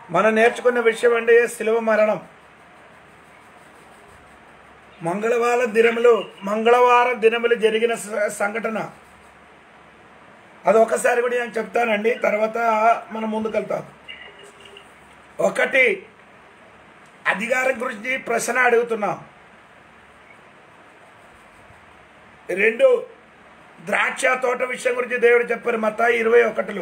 మనం నేర్చుకున్న విషయం అంటే శిలువ మరణం మంగళవారం దినములు మంగళవారం దినములు జరిగిన స- సంఘటన అది ఒకసారి కూడా నేను చెప్తానండి తర్వాత మనం ముందుకెళ్తాం ఒకటి అధికారం గురించి ప్రశ్న అడుగుతున్నాం రెండు ద్రాక్ష తోట విషయం గురించి దేవుడు చెప్పారు మత ఇరవై ఒకటిలో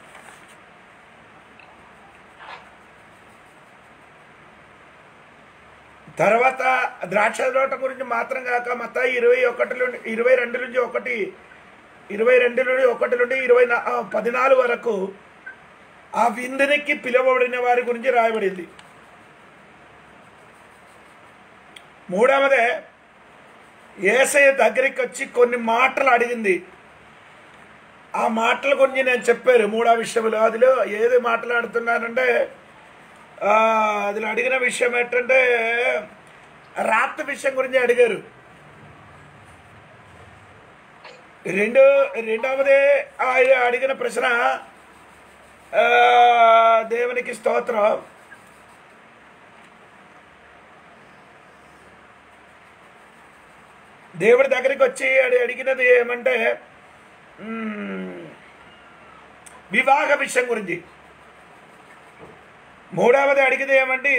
తర్వాత ద్రాక్ష తోట గురించి మాత్రం కాక మత ఇరవై ఒకటిలో ఇరవై రెండు నుంచి ఒకటి ఇరవై రెండు నుండి ఒకటి నుండి ఇరవై నా- ఆ, పద్నాలుగు వరకు ఆ విందునికి పిలువబడిన వారి గురించి రాయబడింది మూడవదే ఏసయ్య దగ్గరికి వచ్చి కొన్ని మాటలు అడిగింది ఆ మాటల గురించి నేను చెప్పారు మూడో విషయంలో అదిలో ఏది మాట్లాడుతున్నానంటే ఆ, అదిలో అడిగిన విషయం ఏంటంటే రాత్రి విషయం గురించి అడిగారు రెండు రెండవది ఆయన అడిగిన ప్రశ్న ఆ, దేవునికి స్తోత్రం దేవుడి దగ్గరికి వచ్చి అడి అడిగినది ఏమంటే మ్మ్, వివాహ విషయం గురించి మూడవది అడిగినది ఏమంటే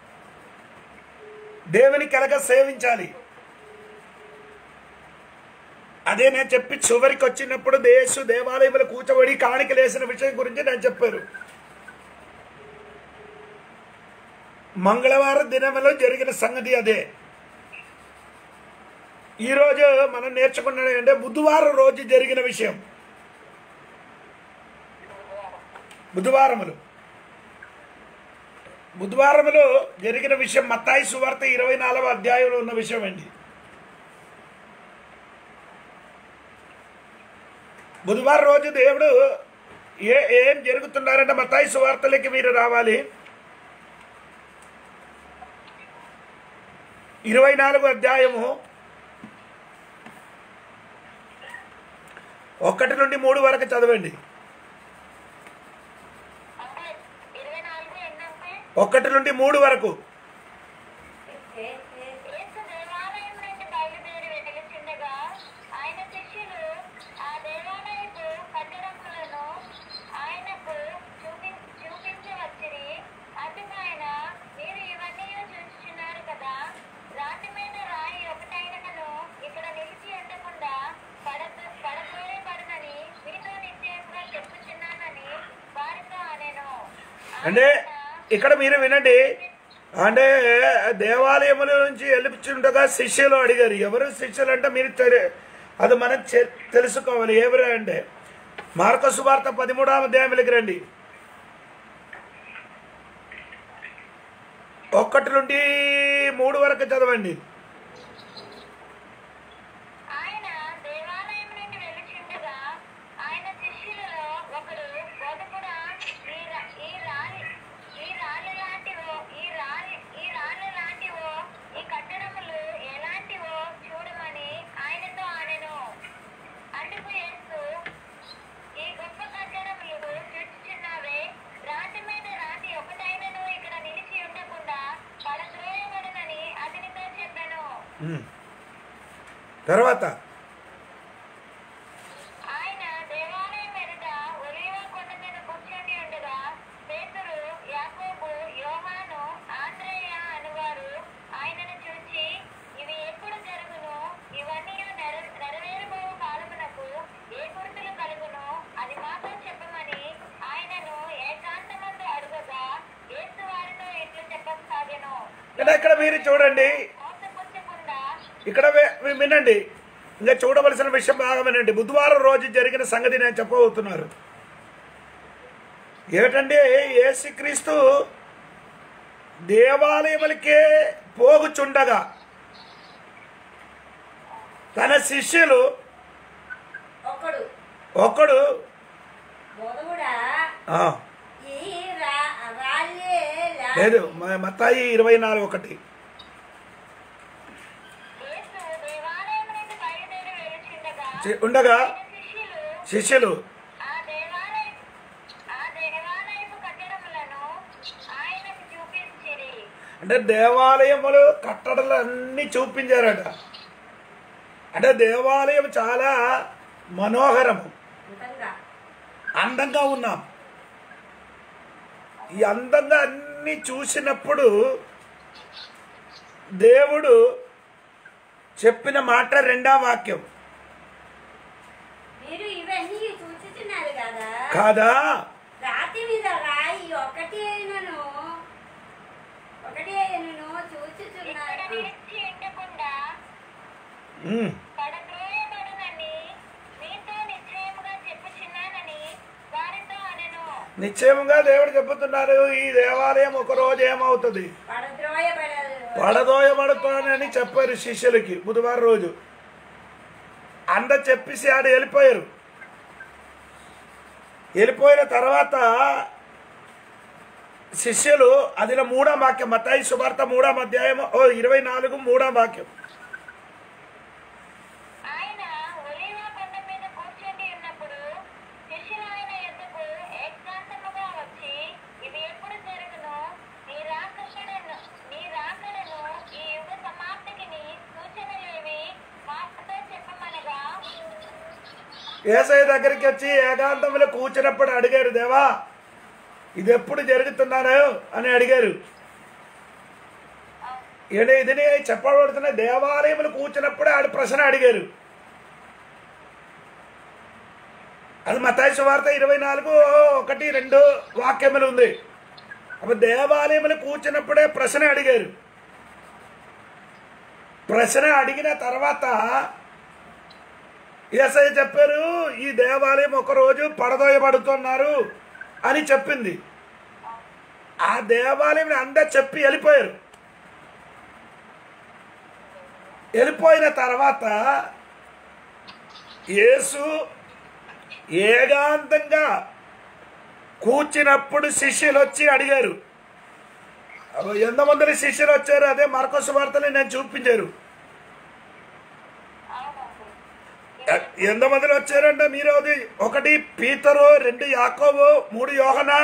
దేవుని కలగ సేవించాలి అదే నేను చెప్పి చివరికి వచ్చినప్పుడు దేశు దేవాలయంలో కూర్చోబడి కాணிకలేసిన విషయం గురించి నేను చెప్పారు మంగళవారం దినంలో జరిగిన సంగతి అదే ఈరోజు మనం నేర్చుకున్నది అంటే బుధవారం రోజు జరిగిన విషయం బుధవారములు బుధవారములో జరిగిన విషయం మత్తాయి సువార్త ఇరవై నాలుగవ అధ్యాయంలో ఉన్న విషయం అండి బుధవారం రోజు దేవుడు ఏ ఏం జరుగుతున్నారంటే మత్తాయి సువార్తలకి మీరు రావాలి ఇరవై నాలుగు అధ్యాయము ఒకటి నుండి మూడు వరకు చదవండి అంటే ఇరవై నాలుగు ఎన్నంటే ఒకటి నుండి మూడు వరకు యేసు దేవాలయం నుండి బయలుదేరి వెలుచుండగా ఆయన శిష్యులు ఆ దేవాలయపు కట్టడములను ఆయనకు చూపి చూపించవచ్చిరి అందుకు ఆయన మీరు ఇవన్నీ చూస్తున్నారు కదా రాతి మీద రాయి ఒకటైనను ఇక్కడ నిలిచి ఉండకుండా పడక పడకోయబడనని మీతో నిశ్చయంగా చెప్పుచున్నానని వారితో అనేను అంటే ఇక్కడ మీరు వినండి అంటే దేవాలయముల నుంచి వెళ్ళిపించుండగా శిష్యులు అడిగారు ఎవరు శిష్యులు అంటే మీరు తెలి- అది మనం చె- తెలుసుకోవాలి ఎవరు అంటే మార్క సువార్త పదిమూడవ అధ్యాయంలోకి రండి ఒక్కటి నుండి మూడు వరకు చదవండి ఆయన దేవాలయం నుండి వెలుచుండగా ఆయన శిష్యులలో ఒకడు బోధకుడా ఈ రా- ఈ రాలి ఈ రాళ్ళు లాంటివో ఈ రాలి ఈ రాళ్ళు లాంటివో ఈ కట్టడములు ఎలాంటివో చూడమని ఆయనతో ఆనెను అందుకు యేసు ఈ గొప్ప కట్టడములు చూచుచున్నావే రాతి మీద రాతి ఒకటైనను ఇక్కడ నిలిచి ఉండకుండా పడద్రోయబడనని అతనితో చెప్పాను ఉమ్. తర్వాత ఆయన దేవాలయం ఎదుట ఒలీవ కొండ మీద కూర్చొని ఉండగా పేతురు యాకోబు యోహాను ఆంద్రేయ అనువారు ఆయనను చూచి ఇవి ఎప్పుడు జరుగును ఇవన్నీ నెర నెరవేరబో కాలమునకు ఏ గుర్తులు కలుగును అది మాత్రం చెప్పమని ఆయనను ఏకాంతమందు అడుగగా యేసు వారితో ఇట్లు చెప్పసాగెను అంటే ఇక్కడ మీరు చూడండి మోసపుచ్చకుండా ఇక్కడ వే- వి- వినండి ఇంకా చూడవలసిన విషయం బాగా వినండి బుధవారం రోజు జరిగిన సంగతి నేను చెప్పబోతున్నారు ఏమిటంటే యేసుక్రీస్తు దేవాలయములకే పోగుచుండగా తన శిష్యులు ఒకడు ఒకడు బోధకుడా ఆ, ఈ రా- రాళ్ళే లా- లేదు మ- మత్తాయి ఇరవై నాలుగు ఒకటి యేసు దేవాలయం నుండి బయలుదేరి వెలుచుండగా చి- ఉండగా ఆయన శిష్యులు శిష్యులు ఆ దేవాలయ ఆ దేవాలయపు కట్టడములను ఆయనకు చూపించిరి అంటే దేవాలయములు కట్టడలు అన్నీ చూపించారట అంటే దేవాలయం చాలా మనోహరము అంతంగా అందంగా ఉన్నాం ఈ అందంగా అన్ని చూసినప్పుడు దేవుడు చెప్పిన మాట రెండవ వాక్యం మీరు ఇవన్నీ చూచుచున్నారు కదా కాదా రాతి మీద రాయి ఒకటి అయినను ఒకటి అయినను ఇక్కడ చూచుచున్నారు నిలిచి ఉండకుండా ఉమ్, పడద్రోయబడునని మీతో నిశ్చయముగా చెప్పుచున్నానని వారితో అనెను నిశ్చయముగా దేవుడు చెబుతున్నారు ఈ దేవాలయం ఒక రోజు ఏమవుతుంది పడద్రోయబడదు పడదోయబడుతానని చెప్పారు శిష్యులకి బుధవారం రోజు అంద చెప్పేసి ఆడ వెళ్ళిపోయారు వెళ్ళిపోయిన తర్వాత శిష్యులు అదిలో మూడో వాక్యం మతాయి సువార్త మూడో అధ్యాయం ఓ ఇరవై నాలుగు మూడో వాక్యం ఆయన ఒలీవ కొండ మీద కూర్చొని ఉన్నప్పుడు శిష్యులు ఆయన ఎద్దుకు ఏకాంతముగా వచ్చి ఇది ఎప్పుడు జరుగును నీ రాకడను నీ రాకడను ఈ యుగ సమాప్తికి నీ సూచనలేవి మాతో చెప్పమనగా ఏసఐ దగ్గరికి వచ్చి ఏకాంతంలో కూర్చున్నప్పుడు అడిగారు దేవా ఇది ఎప్పుడు జరుగుతున్నారు అని అడిగారు ఏంటి ఇది చెప్పబడుతున్న దేవాలయములు కూర్చున్నప్పుడే ఆడు ప్రశ్న అడిగారు అది మతాయి సువార్త ఇరవై నాలుగు ఒకటి రెండు వాక్యములు ఉంది అప్పుడు దేవాలయములు కూర్చున్నప్పుడే ప్రశ్న అడిగారు ప్రశ్న అడిగిన తర్వాత ఎస్ఐ చెప్పారు ఈ దేవాలయం ఒకరోజు పడదోయబడుతున్నారు అని చెప్పింది ఆ దేవాలయం అందరు చెప్పి వెళ్ళిపోయారు వెళ్ళిపోయిన తర్వాత యేసు ఏకాంతంగా కూర్చున్నప్పుడు శిష్యులు వచ్చి అడిగారు అబ్బో, ఎంతమంది శిష్యులు వచ్చారు అదే మరకొస వార్తలు నేను చూపించారు ఎ- ఎంతమందిని వచ్చారంటే మీరు అది ఒకటి పీతరు రెండు యాకోబు మూడు యోహన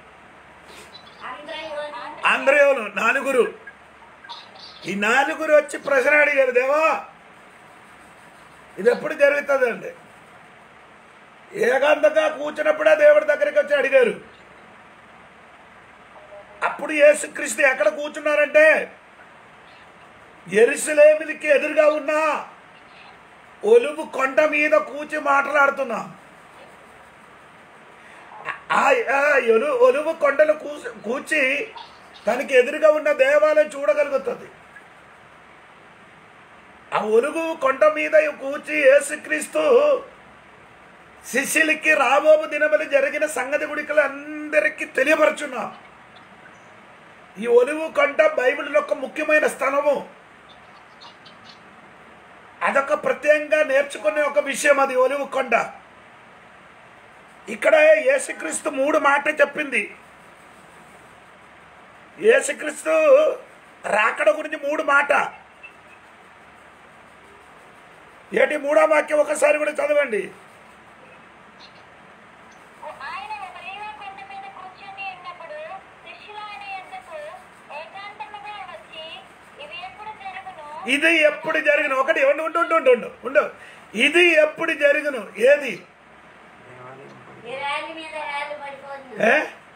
అందరూ ఆంధ్రయోలు నాలుగురు ఈ నాలుగురు వచ్చి ప్రశ్న అడిగారు దేవా ఇది ఎప్పుడు జరుగుతుందండి ఏకాంతంగా కూర్చున్నప్పుడే దేవుడి దగ్గరికి వచ్చి అడిగారు అప్పుడు యేసుక్రీస్తు ఎక్కడ కూర్చున్నారంటే ఎరుసలేమికి ఎదురుగా ఉన్న ఒలువు కొండ మీద కూర్చి మాట్లాడుతున్నా ఆ ఆ ఒలు ఒలువు కొండలు కూసి కూర్చి తనకి ఎదురుగా ఉన్న దేవాలయం చూడగలుగుతుంది ఆ ఒలుగు కొండ మీద కూర్చి యేసుక్రీస్తు శిష్యులకి రాబోబు దినములు జరిగిన సంగతి గుడికలు అందరికీ తెలియపరచున్నా ఈ ఒలువు కొండ బైబిల్ ఒక ముఖ్యమైన స్థలము అదొక ప్రత్యేకంగా నేర్చుకునే ఒక విషయం అది ఒలివు కొండ ఇక్కడ యేసుక్రీస్తు మూడు మాట చెప్పింది యేసుక్రీస్తు రాకడ గురించి మూడు మాట ఏంటి మూడో వాక్యం ఒకసారి కూడా చదవండి ఆయన ఒలీవ కొండ మీద కూర్చొని ఉన్నప్పుడు శిష్యులు ఆయన యొద్దకు ఏకాంతముగా వచ్చి ఇవి ఎప్పుడు జరుగును ఇది ఎప్పుడు జరిగిన ఒకటి ఉండు ఉండు ఉండు ఉండు ఉండు ఉండు ఇది ఎప్పుడు జరిగిన ఏది ఈ రాళ్ళ మీద రాళ్ళు పడిపోతుంది ఏ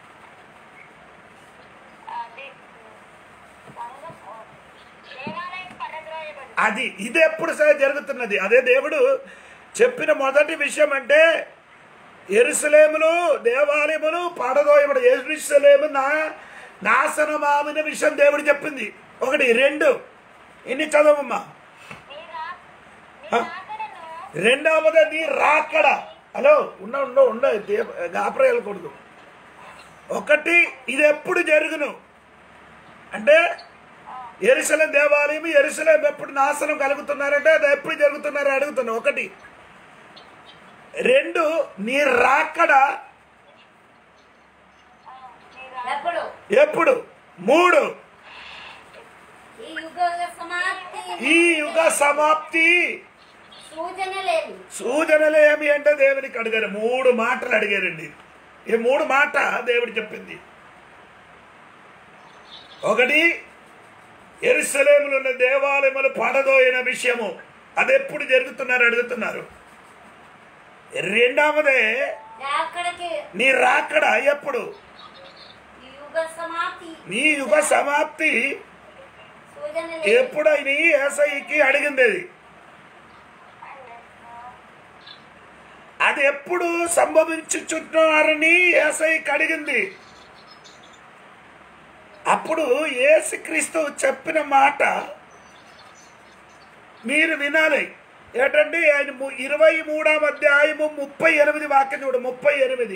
అది సంఘం దేవాలయం పడద్రోయబడు అది ఇది ఎప్పుడు సరే జరుగుతున్నది అదే దేవుడు చెప్పిన మొదటి విషయం అంటే ఎరుసలేములు దేవాలయములు పడదోయబడు ఎరుసలేము నా నాశనమామిన విషయం దేవుడు చెప్పింది ఒకటి రెండు ఎన్ని చదవమ్మా నీ రా నీ ఆ. రాకడను రెండవది నీ రాకడ హలో ఉండ ఉండ ఉండ గాపర వెళ్ళకూడదు ఒకటి ఇది ఎప్పుడు జరుగును అంటే ఎరుసలేం దేవాలయం ఎరుసలేం ఎప్పుడు నాశనం కలుగుతున్నారంటే అది ఎప్పుడు జరుగుతున్నారో అడుగుతున్నా ఒకటి రెండు నీ రాకడ ఎప్పుడు ఎప్పుడు మూడు ఈ యుగ సమాప్తి ఈ యుగ సమాప్తి సూచన లేదు సూచనలు ఏమి అంటే దేవునికి అడిగారు మూడు మాటలు అడిగారండి ఈ మూడు మాట దేవుడు చెప్పింది ఒకటి ఎరుసలేములు ఉన్న దేవాలయములు పడదోయిన విషయము అది ఎప్పుడు జరుగుతున్నారు అడుగుతున్నారు రెండవదే అక్కడికి నీ రాకడ ఎప్పుడు ఈ యుగ సమాప్తి నీ యుగ సమాప్తి సూచన లేదు ఎప్పుడైనా ఏసైకి అడిగింది అది అది ఎప్పుడు సంభవించుచున్నారని ఏసైకి అడిగింది అప్పుడు యేసుక్రీస్తు చెప్పిన మాట మీరు వినాలి ఏంటంటే ఆయన ము- ఇరవై మూడవ అధ్యాయము ముప్పై ఎనిమిది వాక్యం చూడు ముప్పై ఎనిమిది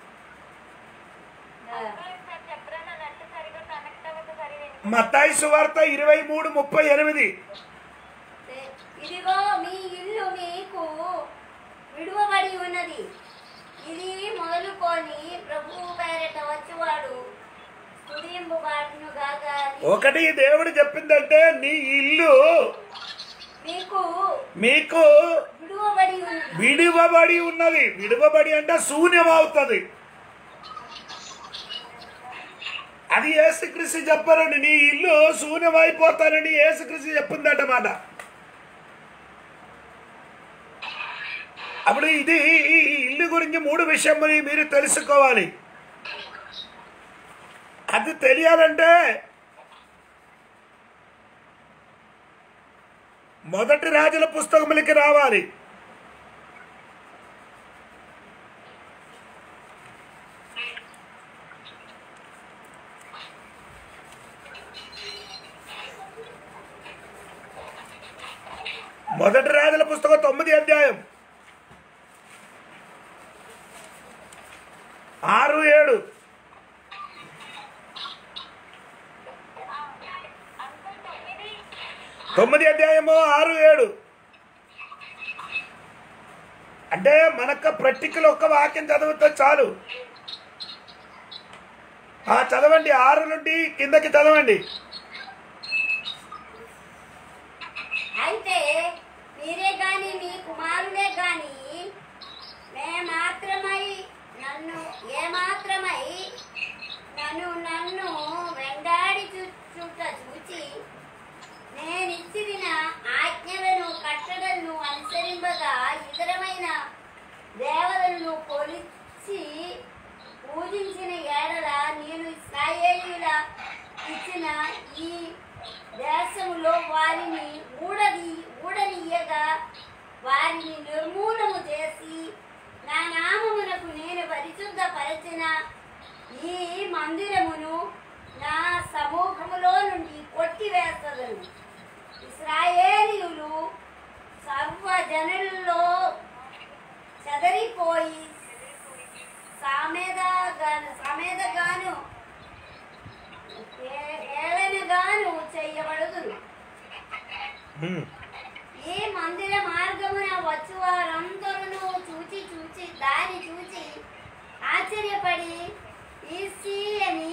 ఆ, సార్ చెప్పరా నా నెట్ సరిగా కనెక్ట్ అవ్వక సరిగా మత్తాయి సువార్త ఇరవై మూడు ముప్పై ఎనిమిది ఇదిగో మీ ఇల్లు మీకు విడువబడి ఉన్నది ఇది మొదలుకొని ప్రభువు పేరట వచ్చేవాడు స్తుతింపుబాటును గాక అని ఒకటి దేవుడు చెప్పిందంటే నీ ఇల్లు మీకు మీకు విడువబడి ఉన్నది విడివబడి ఉన్నది విడివబడి అంటే శూన్యం అవుతుంది అది ఏసుక్రీస్తు చెప్పారండి నీ ఇల్లు శూన్యం అయిపోతానని ఏసుక్రీస్తు చెప్పిందట మాట అప్పుడు ఇది ఈ ఇల్లు గురించి మూడు విషయములు మీరు తెలుసుకోవాలి అది తెలియాలంటే మొదటి రాజుల పుస్తకములకి రావాలి మొదటి రాజుల పుస్తకం తొమ్మిది అధ్యాయం ఆరు ఏడు అంకుల్ తొమ్మిది తొమ్మిది అధ్యాయము ఆరు ఏడు అంటే మనకు ప్రాక్టికల్ ఒక్క వాక్యం చదివితే చాలు ఆ చదవండి ఆరు నుండి కిందకి చదవండి అయితే మీరే గాని మీ కుమారులే గాని మే మాత్రమై నన్ను ఏ మాత్రమై నన్ను నన్ను వెంటాడి చూచుట చూచి నేనిచ్చిన ఆజ్ఞలను కట్టడలను అనుసరింపగా ఇతరమైన దేవతలను కొలిచి పూజించిన ఏడల నేను ఇస్రాయేలీల ఇచ్చిన ఈ దేశములో వారిని ఊడది ఊడనీయగా వారిని నిర్మూలము చేసి నా నామమునకు నేను పరిశుద్ధపరచిన ఈ మందిరమును నా సమూహములో నుండి కొట్టివేస్తదను ఇస్రాయేలీయులు సర్వజనుల్లో చెదరిపోయి సామెదగాను సామెదగాను ఏ- ఏలనగాను చెయ్యబడుదురు హ్మ్. ఈ మందిర మార్గమున వచ్చు వారందరూ చూచి చూచి దాన్ని చూచి ఆశ్చర్యపడి ఈసీ అని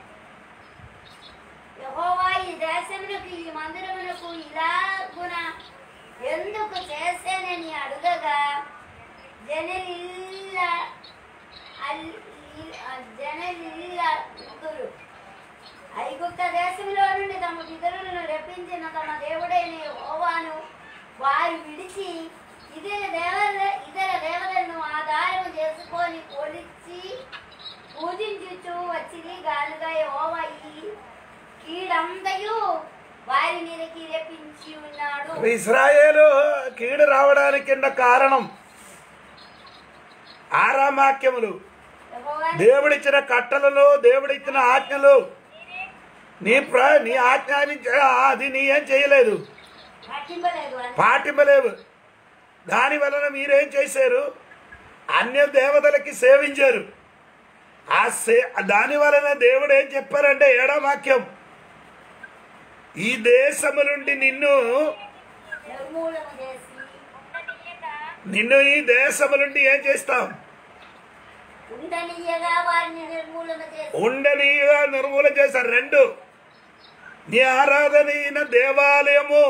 యెహోవా ఈ దేశమునకు ఈ మందిరమునకు ఇలాగున ఎందుకు చేశానని అడుగగా జనలిల్ల అల్- జనలిల్ల ముగ్గురు ఐగుప్త దేశంలో నుండి తమ పితరులను రప్పించిన తమ దేవుడైన యెహోవాను వారు విడిచి ఇతర దేవత ఇతర దేవతలను ఆధారం చేసుకొని కొలిచి పూజించుచు వచ్చింది గానుగా యెహోవా ఈ కీడంతయు వారి మీదకి రప్పించి ఉన్నాడు ఇస్రాయేలు కీడు రావడానికి ఉన్న కారణం ఆరామాక్యములు యెహోవా దేవుడిచ్చిన కట్టలలో దేవుడిచ్చిన ఆజ్ఞలు నీ ప్ర నీ ఆజ్ఞాని అది నీ ఏం చేయలేదు పట్టింపలేదు అని పాటింపలేవు దాని వలన మీరేం చేశారు అన్య దేవతలకి సేవించారు ఆ సే దాని వలన దేవుడు ఏం చెప్పారంటే ఏడో వాక్యం ఈ దేశము నుండి నిన్ను నిర్మూలన చేసి ఉండనీయక నిన్ను ఈ దేశము నుండి ఏం చేస్తాం ఉండనీయగా వారిని నిర్మూలన చేసి ఉండనీగా నిర్మూలన చేశారు రెండు నీ ఆరాధనైన దేవాలయము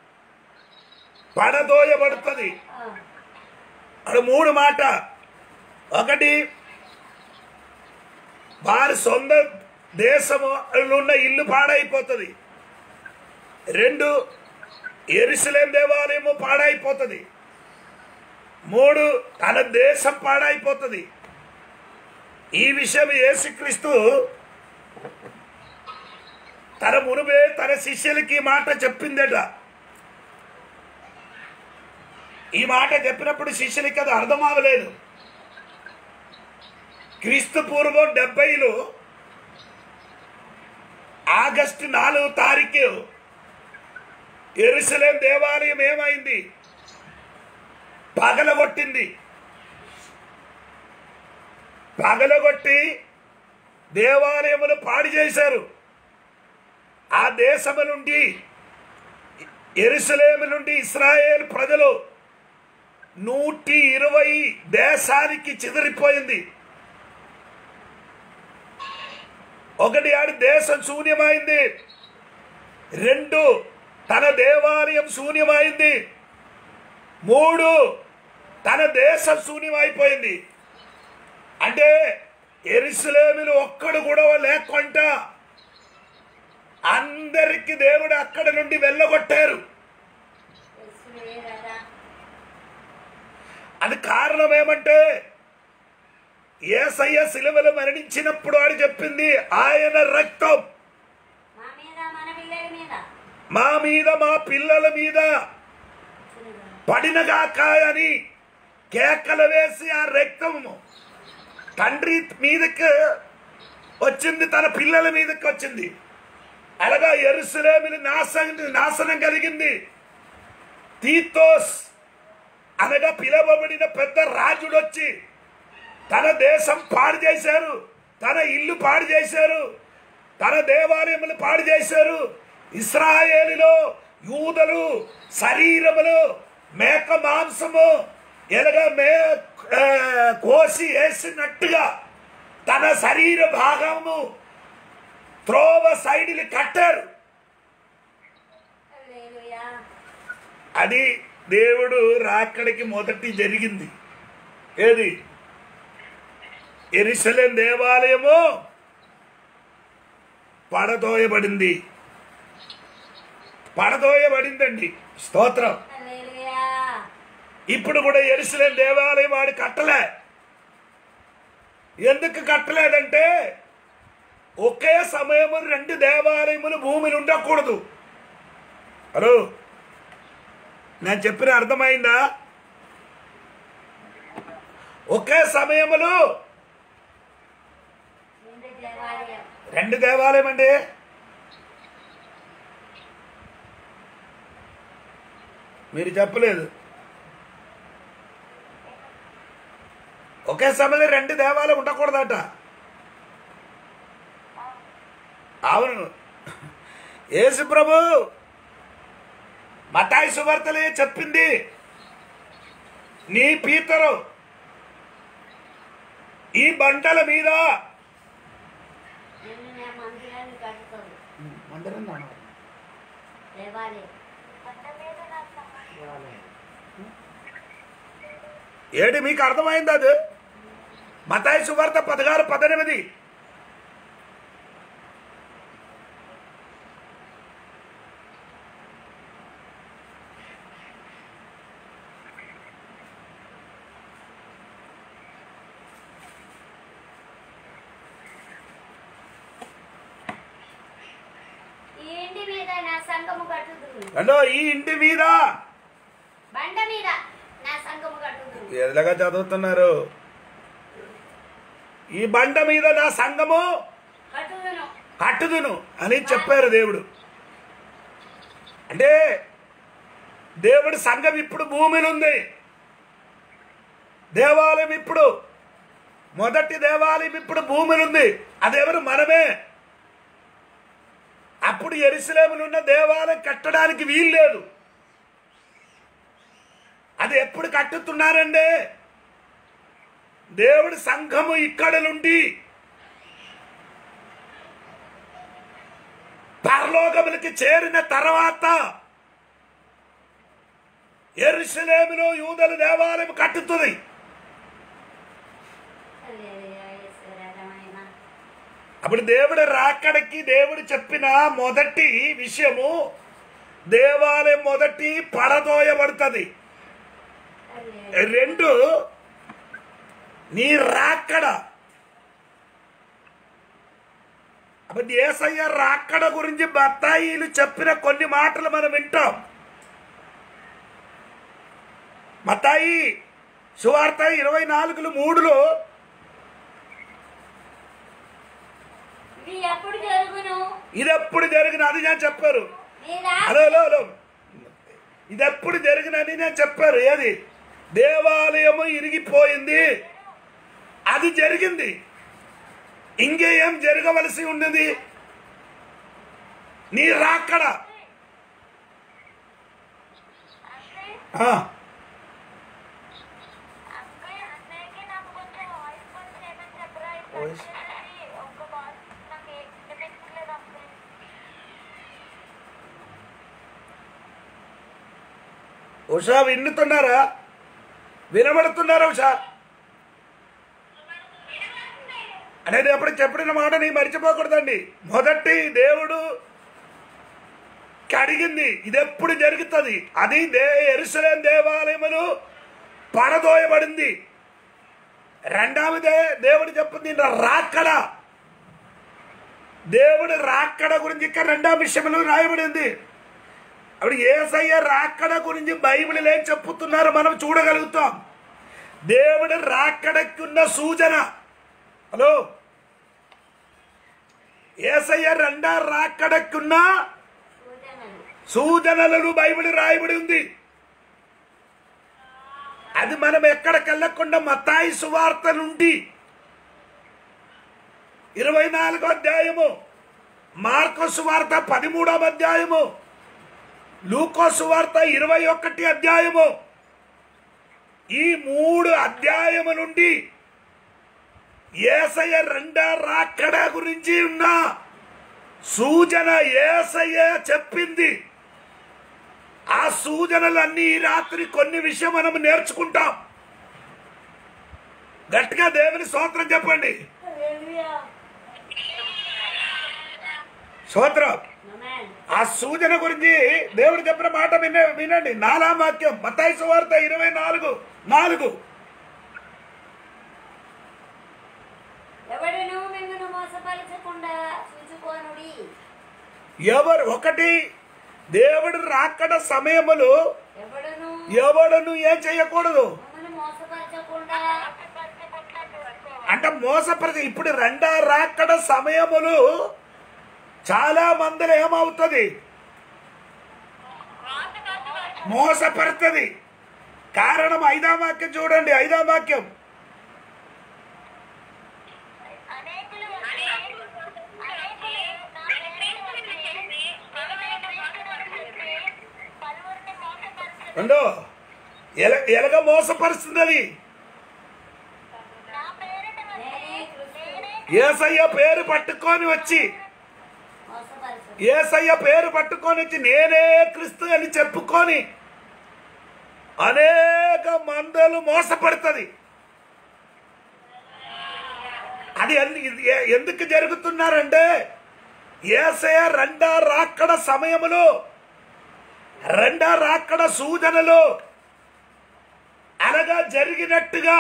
పడదోయబడుతుంది ఆ, అది మూడు మాట ఒకటి వారి సొంత దేశంలో ఉన్న ఇల్లు పాడైపోతుంది రెండు ఎరుసలేం దేవాలయము పాడైపోతుంది మూడు తన దేశం పాడైపోతుంది ఈ విషయం యేసుక్రీస్తు తన మునుబే తన శిష్యులకి ఈ మాట చెప్పిందట ఈ మాట చెప్పినప్పుడు శిష్యులకి అది అర్థం అవ్వలేదు క్రీస్తు పూర్వం డెబ్బైలో ఆగస్టు నాలుగు తారీఖు ఎరుసలేం దేవాలయం ఏమైంది పగలగొట్టింది పగలగొట్టి దేవాలయములు పాడు చేశారు ఆ దేశము నుండి ఎరుసలేము నుండి ఇస్రాయేల్ ప్రజలు నూటి ఇరవై దేశానికి చెదిరిపోయింది ఒకటి ఆడి దేశం శూన్యమైంది రెండు తన దేవాలయం శూన్యమైంది మూడు తన దేశం శూన్యమైపోయింది అంటే ఎరుసలేమిలు ఒక్కడు కూడా లేకుండా అందరికి దేవుడు అక్కడ నుండి వెళ్ళగొట్టారు యేసువే రారా. అది కారణం ఏమంటే ఏసయ్య సిలువలు మరణించినప్పుడు ఆడు చెప్పింది ఆయన రక్తం మా మీద మన పిల్లల మీద మా మీద మా పిల్లల మీద పడినగాక అని కేకలు వేసి ఆ రక్తము తండ్రి మీదకి వచ్చింది తన పిల్లల మీదకి వచ్చింది అలాగా ఎరుసలేమిని నాశనం నాశనం కలిగింది తీతోస్ అనగా పిలవబడిన పెద్ద రాజుడు వచ్చి తన దేశం పాడు చేశారు తన ఇల్లు పాడు చేశారు తన దేవాలయములు పాడు చేశారు ఇస్రాయేలులో యూదలు శరీరములు మేక మాంసము ఎలాగా మే ఆ, కోసి వేసినట్టుగా తన శరీర భాగము త్రోవ సైడ్లు కట్టారు హల్లెలూయా. అది దేవుడు రాకడికి మొదటి జరిగింది ఏది ఎరిసలేం దేవాలయము పడదోయబడింది పడదోయబడిందండి స్తోత్రం హల్లెలూయా. ఇప్పుడు కూడా ఎరుసలేం దేవాలయం వాడు కట్టలే ఎందుకు కట్టలేదంటే ఒకే సమయము రెండు దేవాలయములు భూమిని ఉండకూడదు హలో నేను చెప్పిన అర్థమైందా ఒకే సమయములో నిండు దేవాలయం రెండు దేవాలయం అండి మీరు చెప్పలేదు ఒకే సమయంలో రెండు దేవాలయం ఉండకూడదట అవును యేసు ప్రభు మతాయి సువార్తలే చెప్పింది నీ పీతరు ఈ బంటల మీద నేను నా మందిరాన్ని కట్టుకోను మందిరం దేవాలయం కొండ మీద నా సమాధి ఏడి మీకు అర్థమైంది అది మతాయి సువార్త పదహారు పద్దెనిమిది ఈ ఇంటి మీద నా సంఘము కట్టుదురు అంటే ఈ ఇంటి మీద బండ మీద నా సంఘము కట్టుదురు ఎలాగా చదువుతున్నారు ఈ బండ మీద నా సంఘము కట్టుదును కట్టుదును అని చెప్పారు దేవుడు అంటే దేవుడి సంఘం ఇప్పుడు భూమిలో ఉంది దేవాలయం ఇప్పుడు మొదటి దేవాలయం ఇప్పుడు భూమిలో ఉంది అదెవరు మనమే అప్పుడు ఎరుసలేములు ఉన్న దేవాలయం కట్టడానికి వీలు లేదు అది ఎప్పుడు కట్టుతున్నారండి దేవుడి సంఘము ఇక్కడ నుండి పరలోకములకి చేరిన తర్వాత ఎరుసలేములో యూదల దేవాలయం కట్టుతుంది హల్లెలూయా యేసు రాజమైన అప్పుడు దేవుడు రాకడకి దేవుడు చెప్పిన మొదటి విషయము దేవాలయం మొదటి పడదోయబడుతుంది రెండు నీ రాకడ అప్పుడు ఏసయ్య రాకడ గురించి బత్తాయిలు చెప్పిన కొన్ని మాటలు మనం వింటాం మతాయి సువార్త ఇరవై నాలుగులు మూడులో ఇవి ఎప్పుడు జరుగును ఇది ఎప్పుడు జరిగిన అది నేను చెప్పారు నీ రా హలో హలో హలో ఇది ఎప్పుడు జరిగినని నేను చెప్పారు ఏది దేవాలయము ఇరిగిపోయింది అది జరిగింది ఇంకేం జరగవలసి ఉన్నది నీ రాకడ అంటే ఆ, అంకుల్ అన్నయ్యకి నాకు కొంచెం వాయిస్ కొంచెం ఏమని చెప్పరా Voice? ఒక్క వాయిస్ నాకు వినిపించలేదు అంకుల్ ఉషా విన్నుతున్నారా వినబడుతున్నారా ఉషా అనేది ఎప్పుడు చెప్పిన మాట నీ మర్చిపోకూడదండి మొదటి దేవుడు కడిగింది ఇది ఎప్పుడు జరుగుతుంది అది దే ఎరుసలేం దేవాలయములు పరదోయబడింది రెండవదే దేవుడు చెప్పింది రాక్కడ దేవుడు రాక్కడ గురించి ఇక్కడ రెండవ విషయంలో రాయబడింది అప్పుడు ఏసయ్య రాకడ గురించి బైబిల్ ఏం చెప్పుతున్నారో మనం చూడగలుగుతాం దేవుడు రాకడకున్న సూచన హలో ఏసయ్య రెండా రాకడకున్న సూచనలు సూచనలను బైబిల్ రాయబడి ఉంది అది మనం ఎక్కడికెళ్ళకుండా మతాయి సువార్త నుండి ఇరవై నాలుగో అధ్యాయము మార్కో సువార్త పదిమూడవ అధ్యాయము లూకో సువార్త ఇరవై ఒకటి అధ్యాయము ఈ మూడు అధ్యాయము నుండి ఏసయ్య రెండా రాకడ గురించి ఉన్న సూచన ఏసయ్య చెప్పింది ఆ సూచనలన్నీ ఈ రాత్రి కొన్ని విషయం మనం నేర్చుకుంటాం గట్టిగా దేవుని స్తోత్రం చెప్పండి హల్లెలూయా స్తోత్రం ఆమేన్ ఆ సూచన గురించి దేవుడు చెప్పిన మాట విన వినండి నాలా వాక్యం మతాయి సువార్త ఇరవై నాలుగు నాలుగు ఎవడును మిమ్మల్ని మోసపరచకుండా చూచుకోనుడి ఎవరు ఒకటి దేవుడు రాకడ సమయములు ఎవడును ఎవడను ఏం చేయకూడదు మిమ్మల్ని మోసపరచకుండా పచ్చకుండా చూసుకోవాలి అంటే మోసపరిచి ఇప్పుడు రెండా రాకడ సమయములు చాలా మందిలో ఏమవుతుంది మోసపడుతుంది కారణం ఐదా వాక్యం చూడండి ఐదా వాక్యం అనేకులు వచ్చి అనేకులు నా పేరును వచ్చి బలమైన క్రీస్తును చెప్పి పలువురిని మోసపరచుదురు. అండో ఎల ఎలగ మోసపరుస్తున్నది నా పేరిట వచ్చి నేనే క్రీస్తు నేనే ఏసయ్య పేరు పట్టుకొని వచ్చి మోసపరచు ఏసయ్య పేరు పట్టుకొని వచ్చి నేనే క్రిస్తు అని చెప్పుకొని అనేక మందలు మోసపడుతుంది అది ఎందు- ఇది ఏ- ఎందుకు జరుగుతున్నారంటే ఏసయ రెండా రాకడ సమయములో రెండా రాకడ సూచనలు అనగా జరిగినట్టుగా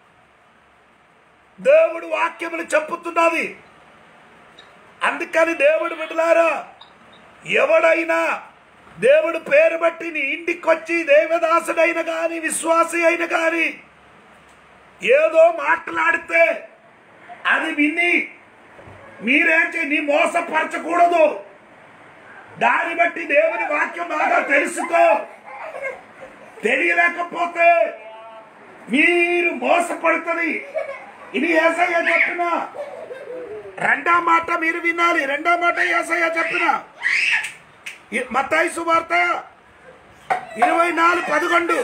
దేవుడు వాక్యములు చెప్పుతున్నది అందుకని దేవుడు బిడ్డలారా ఎవడైనా దేవుడు పేరు బట్టి నీ ఇంటికొచ్చి దేవదాసుడైన గాని విశ్వాసి అయిన గాని ఏదో మాట్లాడితే అది విని మీరేం చేయ నీ మోసపరచకూడదు దాన్ని బట్టి దేవుని వాక్యం బాగా తెలుసుకో తెలియలేకపోతే మీరు మోసపడుతుంది ఇది ఏసయ్య చెప్పిన రెండో మాట మీరు వినాలి రెండో మాట ఏసయ్య చెప్పిన ఈ మత్తాయి సువార్త ఇరవై నాలుగు పదకొండు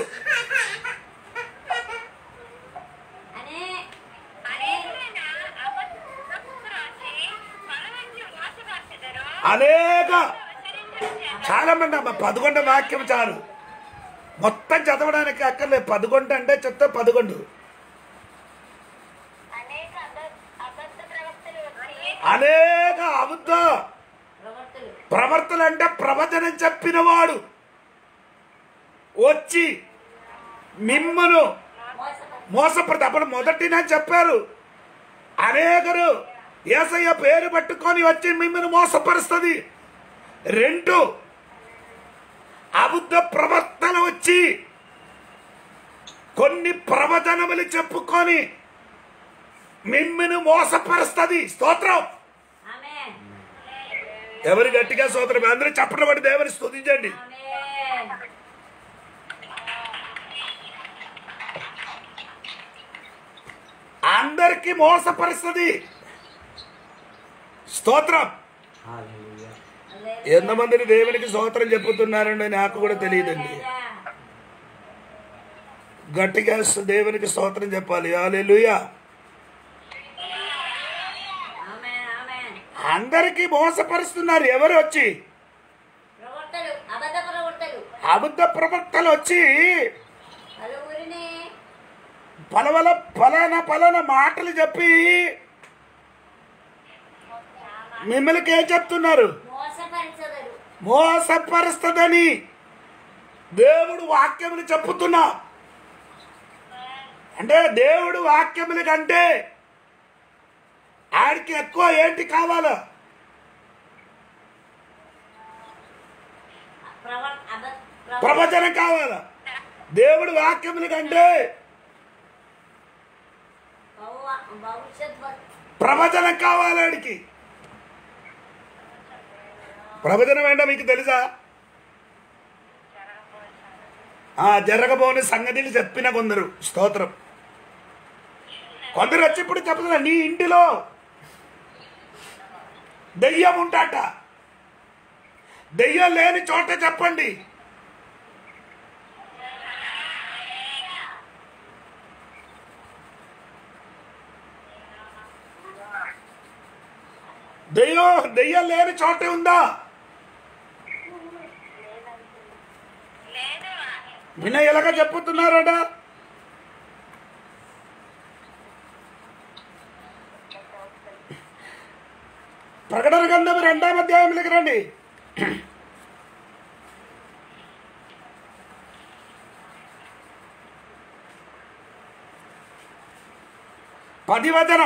అనే అనేకులైన అబద్ధములు వచ్చి బలవంతులు మోసపరచుదురు. అనేక ఉచ్చరించుట చాలా మంది అమ్మ పదకొండు వాక్యం చాలు మొత్తం చదవడానికి అక్కర్లేదు పదకొండు అంటే చెప్తే పదకొండు అనేక అబ- అబద్ధ ప్రవక్తలు వచ్చి అనేక అబద్ధ ప్రవర్తలు ప్రవర్తన అంటే ప్రవచనం చెప్పినవాడు వచ్చి మిమ్మను మోసప- మోసపడతా అప్పుడు మొదటిన చెప్పారు అనేకరు ఏసయ్య పేరు పట్టుకొని వచ్చి మిమ్మల్ని మోసపరుస్తుంది రెండు అబద్ధ ప్రవర్తన వచ్చి కొన్ని ప్రవచనములు చెప్పుకొని మిమ్మల్ని మోసపరుస్తుంది స్తోత్రం ఆమేన్ ఎవరు గట్టిగా స్తోత్రం అందరూ చెప్పడం బట్టి దేవుని స్తుతించండి ఆమేన్ అందరికీ మోసపరుస్తుంది స్తోత్రం Hallelujah. ఎంతమందిని దేవునికి స్తోత్రం చెప్పుతున్నారండి నాకు కూడా తెలియదండి గట్టిగా దేవునికి స్తోత్రం చెప్పాలి హల్లెలూయా ఆమేన్ ఆమేన్ అందరికీ మోసపరుస్తున్నారు ఎవరు వచ్చి ప్రవర్తలు అబద్ధ ప్రవర్తలు అబద్ధ ప్రవక్తలు వచ్చి పలువురిని పలవల పలానా పలానా మాటలు చెప్పి మిమ్మల్ని ఏం చెప్తున్నారు మోసపరచదరు మోసపరుస్తుందని దేవుడు వాక్యములు చెప్పుతున్నా అంటే దేవుడు వాక్యముల కంటే ఆడికి ఎక్కువ ఏంటి కావాలో ప్రవర్ అబద్ధ ప్రవ- ప్రవచనం కావాలా దేవుడు వాక్యముల కంటే భవ- భవిష్యత్ వ- ప్రవచనం కావాలి ఆడికి ప్రవచనం ఏంటో మీకు తెలుసా ఆ జరగబోని సంగతిని చెప్పిన కొందరు స్తోత్రం కొందరు వచ్చి ఇప్పుడు చెప్తున్నా నీ ఇంటిలో దెయ్యం ఉంటాట దెయ్యం లేని చోట చెప్పండి దెయ్యం దెయ్యం లేని చోటే ఉందా విన ఎలాగ చెప్పుతున్నారట ప్రకటన గ్రంథం రెండాం అధ్యాయంలోకి రండి పది వచనం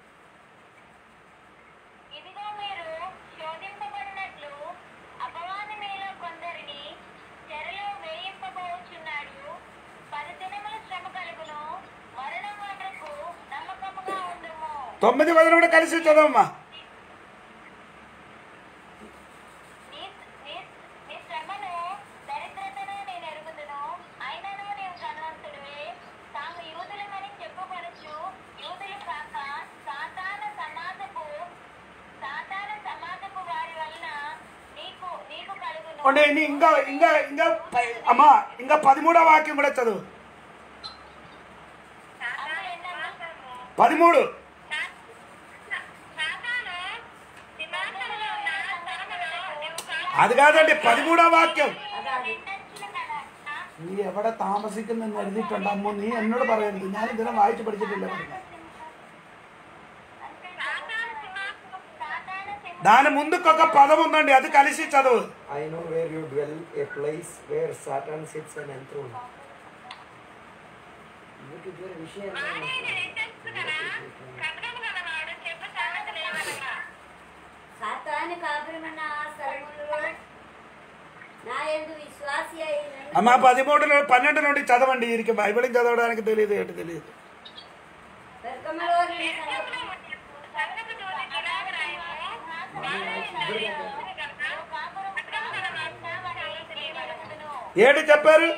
ఇదిగో మీరు శోధింపబడినట్లు అపవాది మీలో కొందరిని చెరలో వేయింపబోచున్నాడు పది దినముల శ్రమ కలుగును మరణం వరకు నమ్మకముగా ఉండుము తొమ్మిది వచనం కూడా కలిసి చదవమ్మా నీ నీ నీ శ్రమను దరిద్రతను నేను ఎరుగుదును అయినను నీవు ధనవంతుడివే తాము యూదులమని చెప్పుకొనొచ్చు యూదులు కాక సాతాన సమాజపు సాతాన సమాజపు వారి వలన నీకు నీకు కలుగును అంటే నీ ఇంకా ఇంకా ఇంకా పై- అమ్మా ఇంకా పదిమూడో వాక్యం కూడా చదువు అప్పుడు ఎన్నమ్మా? పదిమూడు సాతాను సింహాసనంలో ఉన్న స్థలములో నీవు కాలు అది కాదండి పదిమూడో వాక్యం అదాది పెట్టచ్చును కదా നീ എവിടെ താമസിക്കുന്നെന്ന് എഴുതിയിട്ടുണ്ട് അമ്മോ നീ എന്നോട് പറയരുത് ഞാൻ ഇതിനെ വായിച്ചു പഠിച്ചിട്ടില്ല പറഞ്ഞത്. సాతాను సింహాసనం సాతాను సింహాసనం దాని ముందుకొక పదం ఉందండి అది కలిసి చదువు I know where you dwell, a place where Satan sits and enthroned. మీకు ఇద్దరు విషయం సాతాను కాపురమన్న ఆ స్థలములలో నా యందు విశ్వాసి అయిన అమ్మ పదిమూడు నుండి పన్నెండు నుండి చదవండి వీరికి బైబిల్ చదవడానికి తెలియదు ఏంటి తెలియదు స్వర్గములో నుండి సంగతి ఏంటి చెప్పారు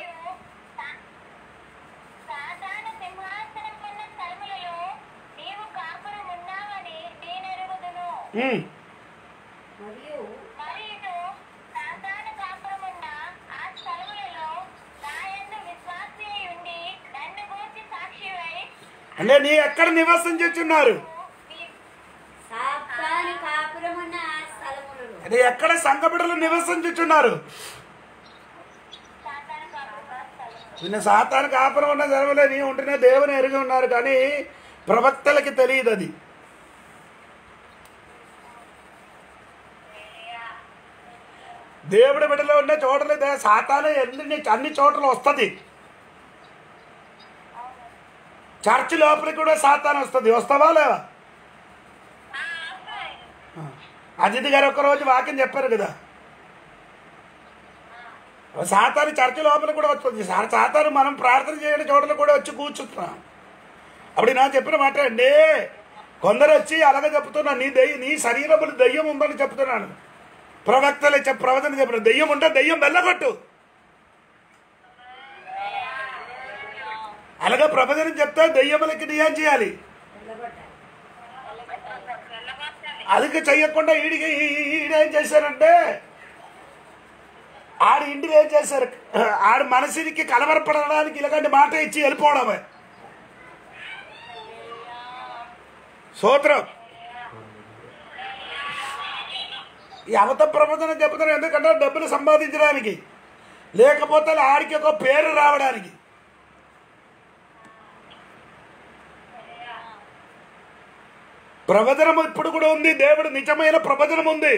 సాతాను సింహాసనం ఉన్న స్థలములలో నీవు కాపురం ఉన్నావని నేనెరుగుదును ఉమ్. మరియు మరియు సాతాను కాపురమున్న ఆ స్థలములలో నాయందు విశ్వాసి అయి ఉండి నన్ను గూర్చి సాక్షివై అంటే నీ ఎక్కడ నివాసం చేస్తున్నారు నీ- సాతాను కాపురమన్న ఆ స్థలములలో అది ఎక్కడ సంఘబిడలు నివాసం చేస్తున్నారు సాతాను కాపురమున్న స్థలములు నిన్న సాతానికి ఆపరం ఉన్న జరగలే నీ ఉంటేనే దేవుని ఎరిగి ఉన్నారు కానీ ప్రవక్తలకి తెలియదు అది దేవుడి బిడ్డలో ఉన్న చోటలు దే- సాతాను ఎన్ని అన్ని చోట్ల వస్తుంది చర్చ్ లోపలికి కూడా సాతాను వస్తుంది వస్తావా లేవా అజిత్ గారు ఒక రోజు వాక్యం చెప్పారు కదా సాతాను చర్చ్ లోపల కూడా వస్తుంది సా- సాతాను మనం ప్రార్థన చేయని చోట్ల కూడా వచ్చి కూర్చుంటున్నాం అప్పుడు నా చెప్పిన మాట అండి కొందరు వచ్చి అలాగే చెప్తున్నా నీ దెయ్యం నీ శరీరములు దెయ్యం ఉందని చెప్తున్నాను ప్రవక్తలే చెప్ ప్రవచన చెప్పిన దెయ్యం ఉంటే దెయ్యం వెళ్ళగొట్టు అలాగే ప్రవచనం చెప్తే దెయ్యములకి నీ ఏం చేయాలి అదికి చెయ్యకుండా ఈడికి ఈ- ఈ- ఈడేం చేశారంటే ఆడి ఇంటికి ఏం చేశారు ఆడి మనసునికి కలవరపడడానికి ఇలాంటి మాట ఇచ్చి వెళ్ళిపోవడమే సూత్రం ఈ అవత ప్రబోధన చెబుతారు ఎందుకంటే డబ్బులు సంపాదించడానికి లేకపోతే ఆడికి ఒక పేరు రావడానికి ప్రవచనం ఇప్పుడు కూడా ఉంది దేవుడు నిజమైన ప్రవచనం ఉంది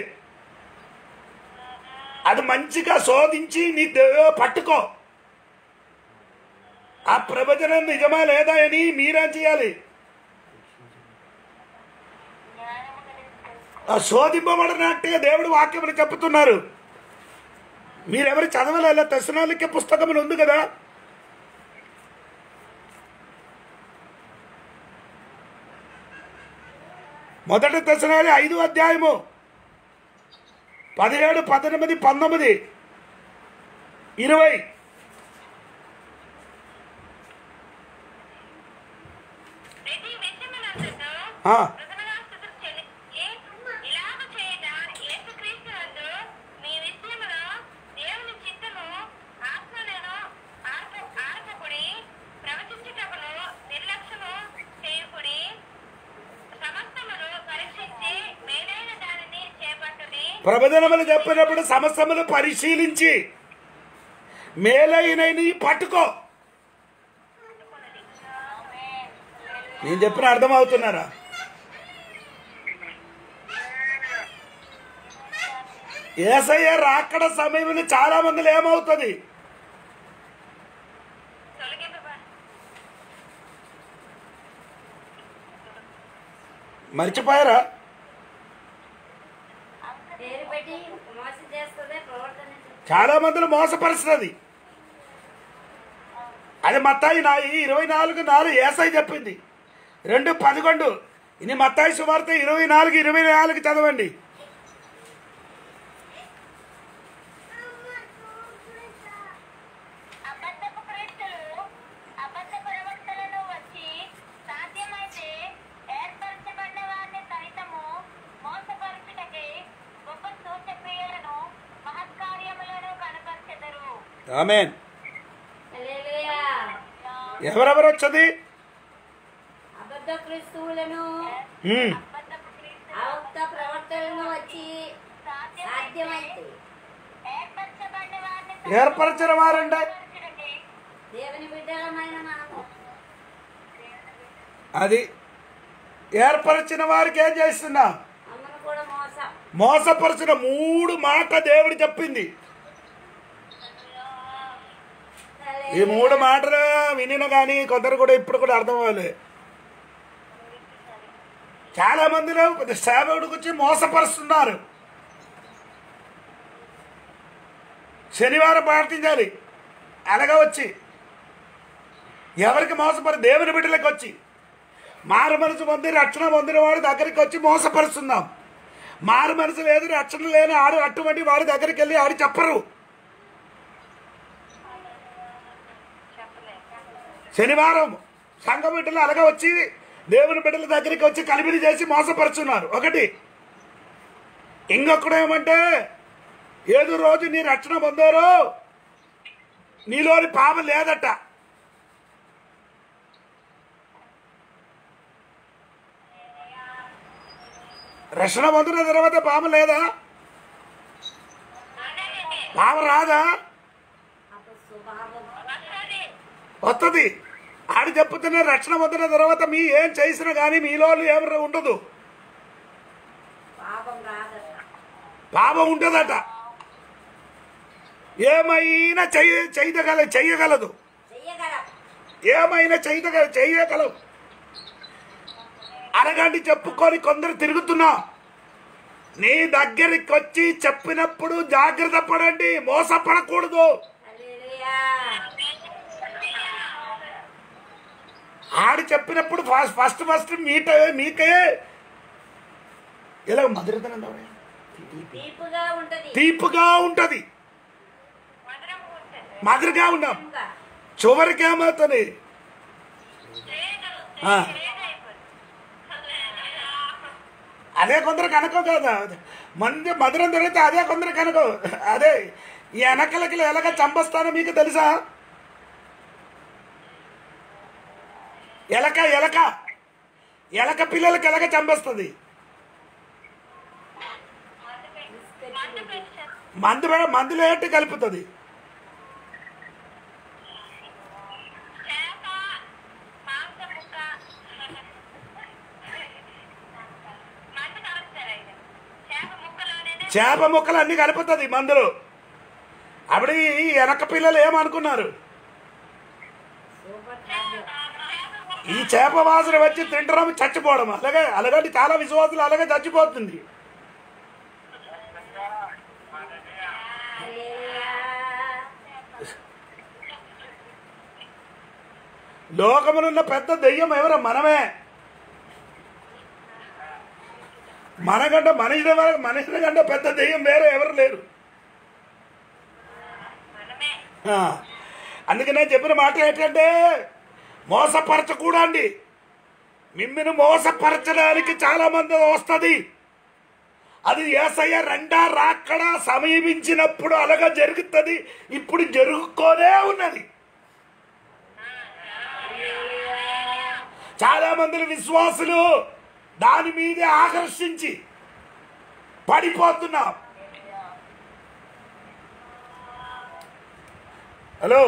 అది మంచిగా శోధించి నీ దే- పట్టుకో ఆ ప్రవచనం నిజమా లేదా అని మీరేం చేయాలి ఆ శోధింపబడినట్టుగా దేవుడు వాక్యములు చెప్తున్నారు మీరెవరు చదవలేదా దర్శనాలకి పుస్తకములు ఉంది కదా మొదటి దర్శనాలు ఐదు అధ్యాయము పదిహేడు పద్దెనిమిది పంతొమ్మిది ఇరవై ప్రతి విషయమునందును ఆ, కృతజ్ఞతాస్తుతులు చెల్లి- ఏ- ఇలాగ చేయట యేసుక్రీస్తునందు మీ విషయములో దేవుని చిత్తము ఆత్మలను ఆర్ప- ఆర్పకుడి, ప్రవచించుటకును నిర్లక్ష్యము చేయకుడి, సమస్తమును పరీక్షించి మేలైన దానిని చేపట్టుడి ప్రవచనములు చెప్పినప్పుడు సమస్యములు పరిశీలించి మేలైనని పట్టుకో నేను చెప్పిన అర్థమవుతున్నారా ఏసయ్య రాకడ సమయంలో చాలా మందిలో ఏమవుతుంది తొలగింపబ మర్చిపోయారా పేరు పెట్టి మోసం చేస్తుంది ప్రవర్తన చేస్తుంది. చాలా మందిని మోసపరుస్తుంది అది మత్తాయి నా ఈ ఇరవై నాలుగు నాలుగు ఏసై చెప్పింది రెండు పదకొండు ఇది మత్తాయి సువార్త ఇరవై నాలుగు ఇరవై నాలుగు చదవండి అబద్ధపు క్రీస్తులు అబద్ధ ప్రవక్తలను వచ్చి సాధ్యమైతే ఏర్పరచబడిన వారిని సైతము మోసపరచుటకై గొప్ప సూచక్రియలను మహత్కార్యములను కనపరచెదరు ఆమెన్ హల్లెలూయా. ఎవరెవరు వచ్చది అబద్ధ క్రిస్తువులను హ్మ్. అబద్ధపు క్రీస్తులు అవక్త ప్రవర్తనను వచ్చి సాధ్యమైతే ఏర్పరచబడిన వారిని ఏర్పరచిన వారండి సైతముపరచుటకై దేవుని బిడ్డలమైన మనము అది ఏర్పరిచిన వారికి ఏం చేస్తున్నా అమ్మను కూడా మోసం మోసపరిచిన మూడు మాట దేవుడు చెప్పింది ఈ మూడు మాటలు వినిన కానీ కొందరు కూడా ఇప్పుడు కూడా అర్థం అవ్వాలి చాలా మందిలో కొద్ది సేవకుడికి వచ్చి మోసపరుస్తున్నారు శనివారం ప్రార్థించాలి అలాగా వచ్చి ఎవరికి మోసపరి దేవుని బిడ్డలకు వచ్చి మారు మనసు పొంది రక్షణ పొందిన వాడి దగ్గరికి వచ్చి మోసపరుస్తున్నాం మారు మనసు లేదు రక్షణ లేని ఆడు అటువంటి వాడి దగ్గరికి వెళ్ళి ఆడి చెప్పరు శనివారం సంఘ బిడ్డలు అలాగే వచ్చి దేవుని బిడ్డల దగ్గరికి వచ్చి కలిపిడి చేసి మోసపరుచున్నారు ఒకటి ఇంకొకడు ఏమంటే ఏదో రోజు నీ రక్షణ పొందారో నీలోని పాపం లేదట రక్షణ పొందిన తర్వాత పాపం లేదా పాపం రాదా అప్పుడు స్వభావం వస్తుంది ఆడు చెప్పుతున్న రక్షణ పొందిన తర్వాత మీ ఏం చేసినా కానీ మీలో ఏమి ఉండదు పాపం రాదట పాపం ఉంటుందట ఏమైనా చెయ్య చేయగల చెయ్యగలదు చెయ్యగలం ఏమైనా చేయగల చెయ్యగలవు అరగంటి చెప్పుకొని కొందరు తిరుగుతున్నా నీ దగ్గరికి వచ్చి చెప్పినప్పుడు జాగ్రత్త పడండి మోసపడకూడదు హల్లెలూయా ఆడు చెప్పినప్పుడు ఫస్ట్ ఫస్ట్ ఫస్ట్ మీట మీకే ఇలా మధురతనం తీపుగా ఉంటది తీపుగా ఉంటది మధురం ఉంటుంది మధురగా ఉన్నాం తీపుగా. చివరికి ఏమవుతుంది ఆ. అదే కొందరు కనుకో కదా మంది మధురం దొరికితే అదే కొందరు కనుకో అదే ఈ వెనకలకి ఎలాగ చంపస్తానో మీకు తెలుసా ఎలక ఎలక ఎలక పిల్లలకి ఎలక చంపేస్తుంది మందు వే- మందులో ఏంటి కలుపుతుంది చేప మాంసం ముక్క మంట కలుపుతారా ఇది చేప ముక్కలోనే చేప ముక్కలు అన్ని కలుపుతుంది మందులు అప్పుడు ఈ వెనక పిల్లలు ఏమనుకున్నారు సూపర్ టాబ్లెట్. ఈ చేప వాసన వచ్చి తింటడం చచ్చిపోవడం అలాగే అలాగంటే చాలా విశ్వాసులు అలాగే చచ్చిపోతుంది హల్లెలూయా లోకమునున్న పెద్ద దెయ్యం ఎవరు మనమే మనకంటే మనిషి మనిషి కంటే పెద్ద దెయ్యం వేరే ఎవరు లేరు మనమే ఆ, అందుకే నేను చెప్పిన మాట ఏంటంటే మోసపరచకూడండి మిమ్మల్ని మోసపరచడానికి చాలా మంది వస్తుంది అది ఏసయ్య రెండా రాక్కడ సమీపించినప్పుడు అలాగా జరుగుతుంది ఇప్పుడు జరుగుకోనే ఉన్నది చాలా మంది విశ్వాసులు దాని మీదే ఆకర్షించి పడిపోతున్నాం హలో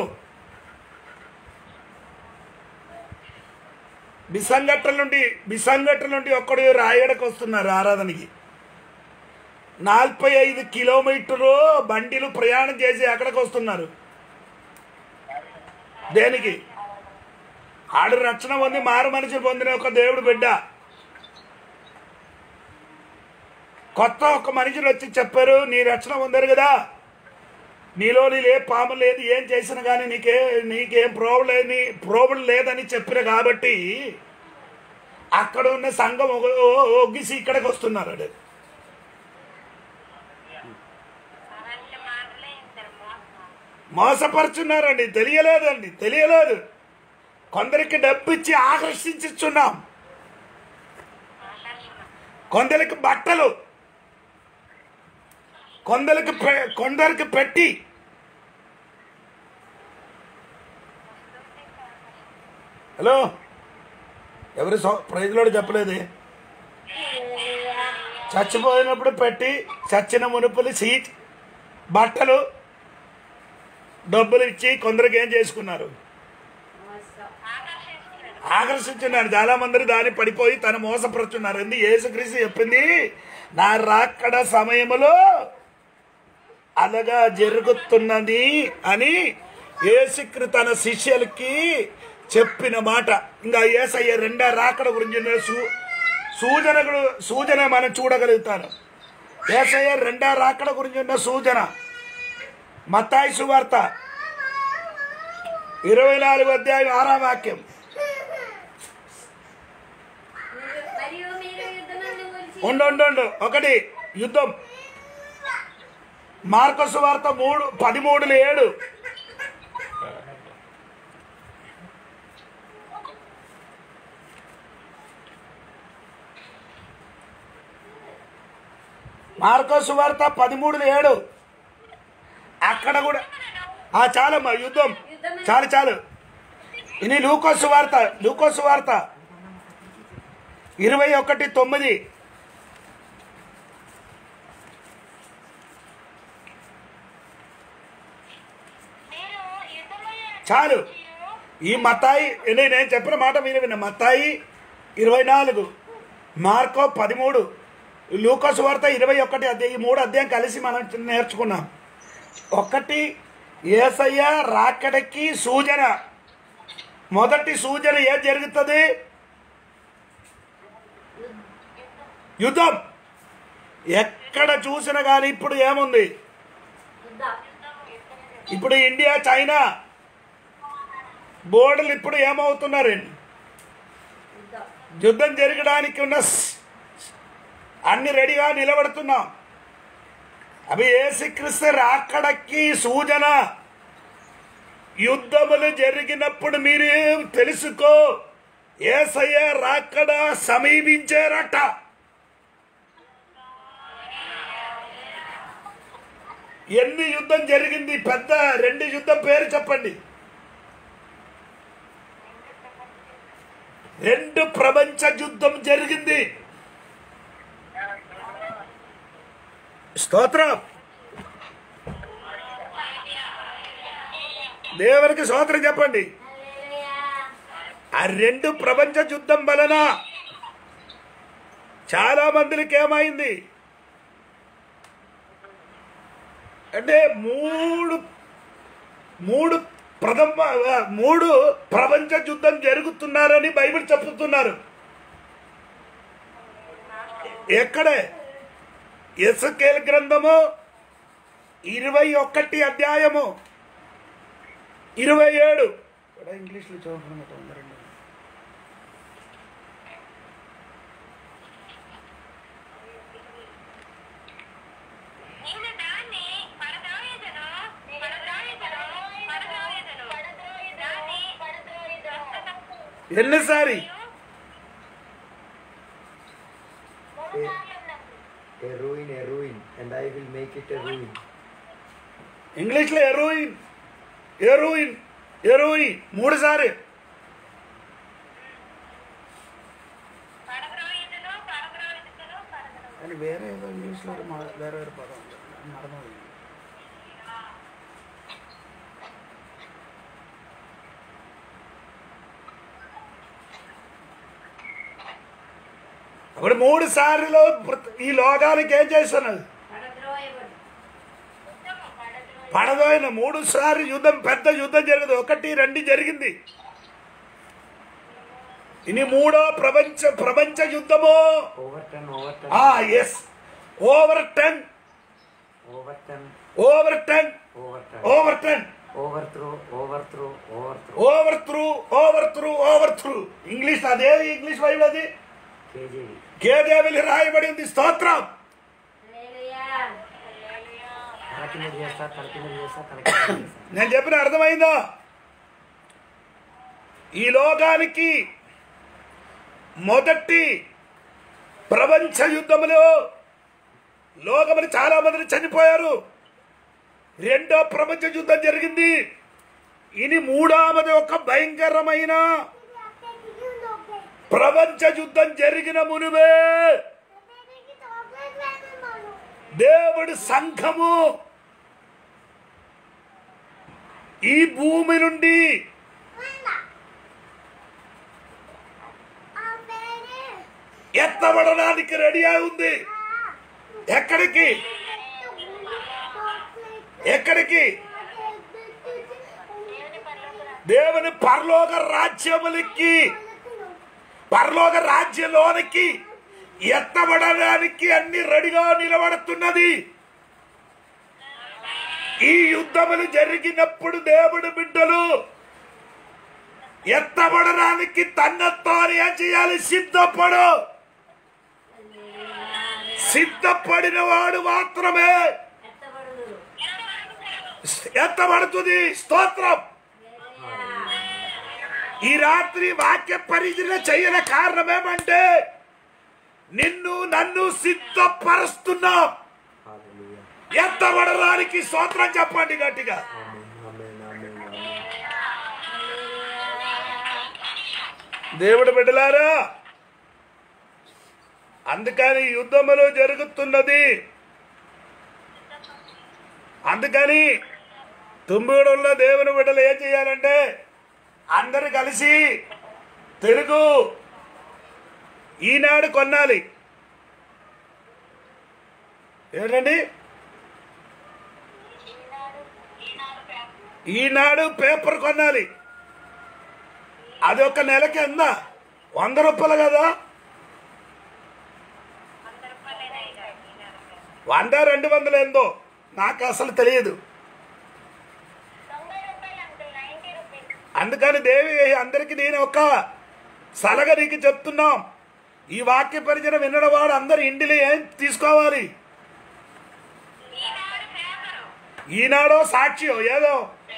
బిసంగట్ల నుండి బిసంగట్ల నుండి ఒక్కడు రాయడకు వస్తున్నారు ఆరాధనకి నలభై ఐదు కిలోమీటర్లు బండిలు ప్రయాణం చేసి ఎక్కడికి వస్తున్నారు దేనికి ఆడు రక్షణ పొంది మారు మనిషి పొందిన ఒక దేవుడు బిడ్డ కొత్త ఒక మనుషులు వచ్చి చెప్పారు నీ రక్షణ పొందారు కదా నీలో నీలే పాము లేదు ఏం చేసినా కానీ నీకే నీకేం ప్రోబ్లం లేని ప్రోబ్లం లేదని చెప్పిన కాబట్టి అక్కడ ఉన్న సంఘం ఒగ- ఒ- ఒగ్గిసి ఇక్కడికి వస్తున్నారు అడు అలాంటి మాటలే ఇద్దరు మోసం మోసపరుచున్నారండి తెలియలేదండి తెలియలేదు కొందరికి డబ్బు ఇచ్చి ఆకర్షించుచున్నాం కొందరికి బట్టలు కొందరికి పె- కొందరికి పెట్టి హలో ఎవరు ప్రైజ్లో చెప్పలేదు చచ్చిపోయినప్పుడు పెట్టి చచ్చిన మునుపులు సీట్ బట్టలు డబ్బులు ఇచ్చి కొందరికి ఏం చేసుకున్నారు మోసం. ఆకర్షించున్నారు చాలా మంది దాన్ని పడిపోయి తను మోసపరుచున్నారు ఎందు యేసుక్రీస్తు చెప్పింది నా రాకడ సమయములో అలాగా జరుగుతున్నది అని యేసుక్రీ తన శిష్యులకి చెప్పిన మాట ఇంకా ఏసయ్య రెండో రాకడ గురించి ఉన్న సూ సూచన గు- సూచన మనం చూడగలుగుతాను ఏసయ్య రెండో రాకడ గురించి ఉన్న సూచన మత్తాయి సువార్త ఇరవై నాలుగు అధ్యాయం ఆరాం వాక్యం మీరు- మరియు మీరు యుద్ధమందు గురించి ఉండు ఉండు ఉండు ఒకటి యుద్ధం మార్కసు వార్త మూడు పదిమూడులు ఏడు మార్కసు వార్త పదిమూడులు ఏడు అక్కడ కూడా ఆ చాలమ్మా యుద్ధం చాలు చాలు ఇది లూకోసు వార్త లూకోసు వార్త ఇరవై ఒకటి తొమ్మిది మీరు యుద్ధమయ్యే చాలు ఈ మతాయి నేను నేను చెప్పిన మాట మీరు విన్న మతాయి ఇరవై నాలుగు మార్కో పదిమూడు లూకోస్ వార్త ఇరవై ఒకటి అధ్యాయం ఈ మూడు అధ్యాయం కలిసి మనం నేర్చుకున్నాం ఒకటి ఏసయ్య రాకడకి సూచన మొదటి సూచన ఏం జరుగుతుంది యుద్ధం ఎక్కడ చూసినా కానీ ఇప్పుడు ఏముంది యుద్ధం ఇప్పుడు ఇండియా చైనా బోర్డులు ఇప్పుడు ఏమవుతున్నారండి యుద్ధం యుద్ధం జరగడానికి ఉన్న స్- అన్ని రెడీగా నిలబడుతున్నాం అవి ఏసుక్రీస్తు రాకడకి సూచన యుద్ధములు జరిగినప్పుడు మీరు తెలుసుకో ఏసయ్య రాకడ సమీపించారట ఎన్ని యుద్ధం జరిగింది పెద్ద రెండు యుద్ధం పేరు చెప్పండి రెండు ప్రపంచ యుద్ధం జరిగింది స్తోత్రం దేవునికి స్తోత్రం చెప్పండి హల్లెలూయా ఆ రెండు ప్రపంచ యుద్ధం వలన చాలా మందికి ఏమైంది అంటే మూడు మూడు ప్రథమ మూడు ప్రపంచ యుద్ధం జరుగుతున్నారని బైబిల్ చెప్తున్నారు ఎక్కడే ఎస్కేల్ గ్రంథము ఇరవై ఒకటి అధ్యాయము ఇరవై ఏడు ఇంగ్లీష్లో చూడండి నేను దాన్ని పడద్రోయుదును, పడద్రోయుదును, పడద్రోయుదును. దాన్ని ఎన్నిసారి A ruin, a ruin, and I will make it a ruin. ఇంగ్లీష్లో ఎరోయిన్ ఎరోయిన్ ఎరోయిన్ మూడు సారి పడద్రోయుదును, పడద్రోయుదును, పడద్రోయుదును. అని వేరే ఏదో ఇంగ్లీష్లో మా- వేరే వేరే పదం ఉంది. అర్థమైంది అప్పుడు మూడు సార్లు పృథ్- ఈ లోకానికి ఏం చేస్తున్నది పడద్రోయబడు పడదోయిన మూడు సార్లు యుద్ధం పెద్ద యుద్ధం జరిగింది ఒకటి రెండు జరిగింది ఇది మూడో ప్రపంచ ప్రపంచ యుద్ధము Overturn, overturn, ఆ yes overturn overturn, overturn overturn, overturn overthrow, overthrow, overthrow. Overthrow overthrow overthrow English అదేది ఇంగ్లీష్ బైబిల్ అది KJV. కేదేవిలి రాయబడింది స్తోత్రం హల్లెలూయా తల కింద చేస్తా తల కింద చేస్తా తల కింద చేస్తా నేను చెప్పిన అర్థమైందా ఈ లోకానికి మొదటి ప్రపంచ యుద్ధములో లోకములు చాలా మంది చనిపోయారు రెండో ప్రపంచ యుద్ధం జరిగింది ఇది మూడవది ఒక భయంకరమైన ప్రపంచ యుద్ధం జరిగిన మునువే దేవుడి సంఘము ఈ భూమి నుండి ఎత్తబడడానికి రెడీ అయి ఉంది ఎక్కడికి ఎక్కడికి దేవుని పరలోక రాజ్యములకి పరలోక రాజ్యంలోనికి ఎత్తబడడానికి అన్ని రెడీగా నిలబడుతున్నది ఈ యుద్ధములు జరిగినప్పుడు దేవుడు బిడ్డలు ఎత్తబడడానికి తన్నతో ఏం చేయాలి సిద్ధపడు సిద్ధపడిన వాడు మాత్రమే ఎత్తబడుదురు ఎత్తబడుతుంది స్తోత్రం ఈ రాత్రి వాక్య పరిధిలో చేయని కారణం ఏమంటే నిన్ను నన్ను సిద్ధపరుస్తున్నాం Hallelujah. ఎత్తబడడానికి స్తోత్రం చెప్పండి గట్టిగా Amen, amen, amen, amen. దేవుడు బిడ్డలారా అందుకని యుద్ధములు జరుగుతున్నది అందుకని తుమ్మిడుల్లో దేవుని బిడ్డలు ఏం చేయాలంటే అందరు కలిసి తెలుగు ఈనాడు కొనాలి ఏంటండి ఈనాడు ఈనాడు పేపర్ ఈనాడు పేపర్ కొనాలి అది ఒక నెలకి ఎంత వంద రూపాయలు కదా వంద రెండు వందలు ఏందో నాకు అసలు తెలియదు తొంభై రూపాయలు అంకుల్ నైన్టీ రూపీస్ అందుకని దేవి అందరికి నేను ఒక సలగ నీకు చెప్తున్నాం ఈ వాక్య పరిచయం వినడం వాడు అందరు ఇంటిలో ఏం తీసుకోవాలి ఈనాడు పేపరు ఈనాడో సాక్ష్యం ఏదో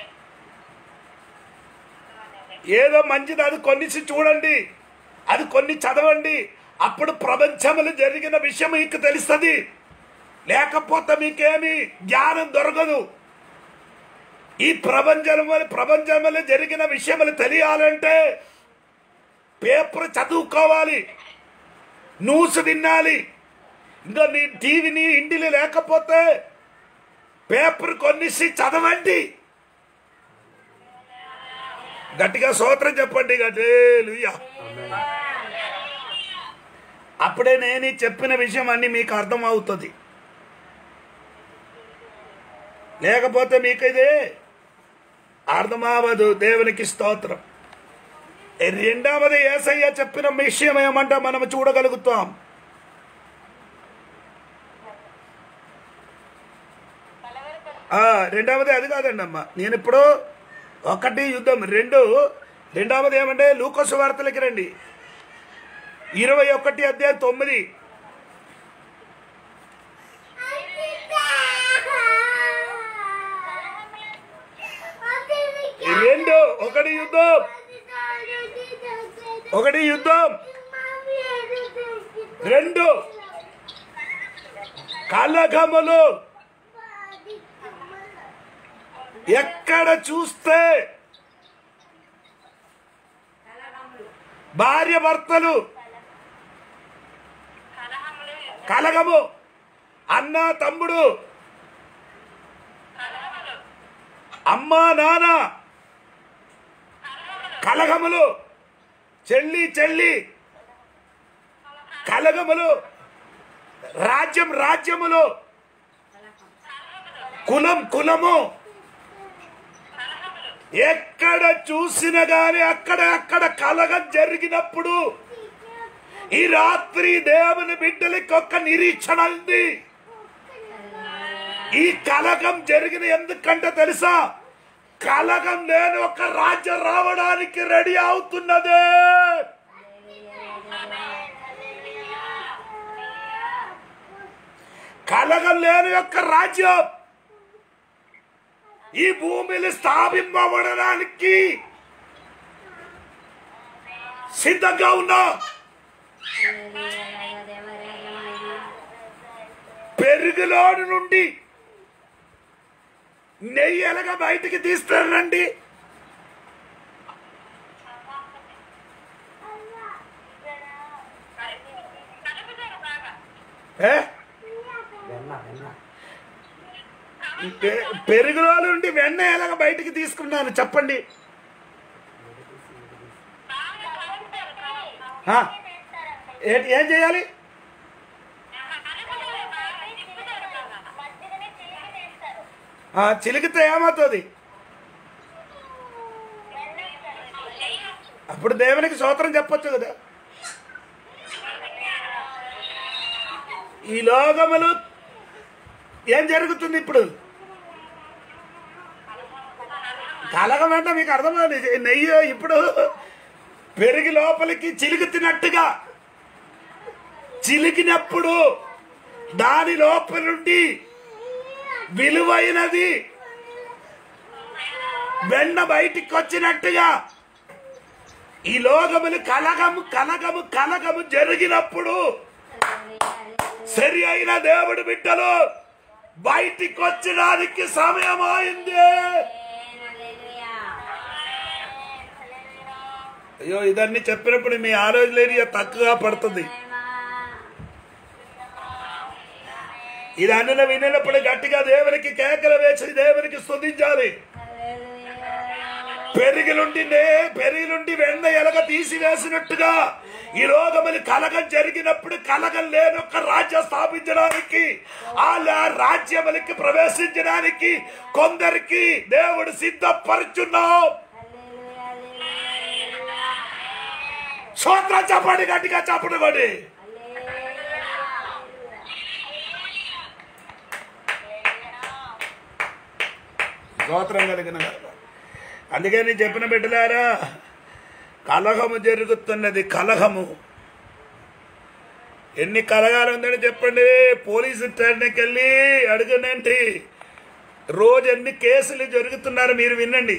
ఏదో మంచిది అది కొన్నిసి చూడండి అది కొన్ని చదవండి అప్పుడు ప్రపంచములు జరిగిన విషయం మీకు తెలుస్తుంది లేకపోతే మీకేమి జ్ఞానం దొరకదు ఈ ప్రపంచంలో ప్రపంచంలో జరిగిన విషయములు తెలియాలంటే పేపర్ చదువుకోవాలి న్యూస్ వినాలి ఇంకా నీ టీవీని ఇంటిలో లేకపోతే పేపర్ కొన్నిసి చదవండి గట్టిగా సూత్రం చెప్పండి గట్టిగా అప్పుడే నేను ఈ చెప్పిన విషయం అన్ని మీకు అర్థమవుతుంది లేకపోతే మీకు ఇది అర్థమవదు దేవునికి స్తోత్రం రెండవది ఏసయ్య చెప్పిన విషయం ఏమంటే మనం చూడగలుగుతాం ఆ, రెండవది అది కాదండి అమ్మ నేను ఇప్పుడు ఒకటి యుద్ధం రెండు రెండవది ఏమంటే లూకోసు వార్తలకి రండి ఇరవై ఒకటి అధ్యాయం తొమ్మిది రెండు ఒకటి యుద్ధం ఒకటి యుద్ధం రెండు కలగములు ఎక్కడ చూస్తే భార్య భర్తలు కలగము అన్న తమ్ముడు అమ్మా నాన్న కలగములు చెల్లి చెల్లి కలగములు రాజ్యం రాజ్యములు కులం కులము ఎక్కడ చూసినా గాని అక్కడ అక్కడ కలగం జరిగినప్పుడు ఈ రాత్రి దేవుని బిడ్డలకి ఒక్క నిరీక్షణ ఉంది ఈ కలగం జరిగిన ఎందుకంటే తెలుసా కలగం నేను ఒక రాజ్యం రావడానికి రెడీ అవుతున్నదే కలగం లేని యొక్క రాజ్యం ఈ భూమిని స్థాపింపబడడానికి సిద్ధంగా ఉన్నా పెరుగులోని నుండి నెయ్యి ఎలాగ బయటికి తీస్తానండి ఏ? వెన్న వెన్న పె- పెరుగులో నుండి వెన్న ఎలాగ బయటికి తీసుకున్నాను చెప్పండి ఆ, ఏంటి ఏం చేయాలి మధ్యలోనే చిలికి తీస్తారు ఆ, చిలికితే ఏమవుతుంది అప్పుడు దేవునికి స్తోత్రం చెప్పొచ్చు కదా ఈ లోకములు ఏం జరుగుతుంది ఇప్పుడు కలగం అంటే మీకు అర్థమైంది నెయ్యి ఇప్పుడు పెరిగి లోపలికి చిలుకుతున్నట్టుగా చిలికినప్పుడు దాని లోపల నుండి విలువైనది వెన్న బయటికి వచ్చినట్టుగా ఈ లోకములు కలగము కలగము కలగము జరిగినప్పుడు సరి అయిన దేవుడి బిడ్డలు బయటికి వచ్చడానికి సమయం అయింది అయ్యో ఇదన్నీ చెప్పినప్పుడు మీ ఆలోచన తక్కువగా పడుతుంది ఇది అన్న వినినప్పుడు గట్టిగా దేవునికి కేకలు వేసి దేవునికి స్తుతించాలి పెరిగిలుండి నే పెరిగిలుండి వెన్న ఎలగ తీసివేసినట్టుగా ఈ లోకములు కలగం జరిగినప్పుడు కలగం లేని ఒక రాజ్యం స్థాపించడానికి ఆ లా- రాజ్యములకి ప్రవేశించడానికి కొందరికి దేవుడు సిద్ధపరుచున్నాం సూత్రం చెప్పండి గట్టిగా చెప్పండి కొడి స్తోత్రం కలిగిన గాక. అందుకే నేను చెప్పిన బిడ్డలారా కలహము జరుగుతున్నది కలహము ఎన్ని కలగాలు ఉందని చెప్పండి పోలీసు స్టేషన్కి వెళ్ళి అడుగునండి రోజు ఎన్ని కేసులు జరుగుతున్నారు మీరు వినండి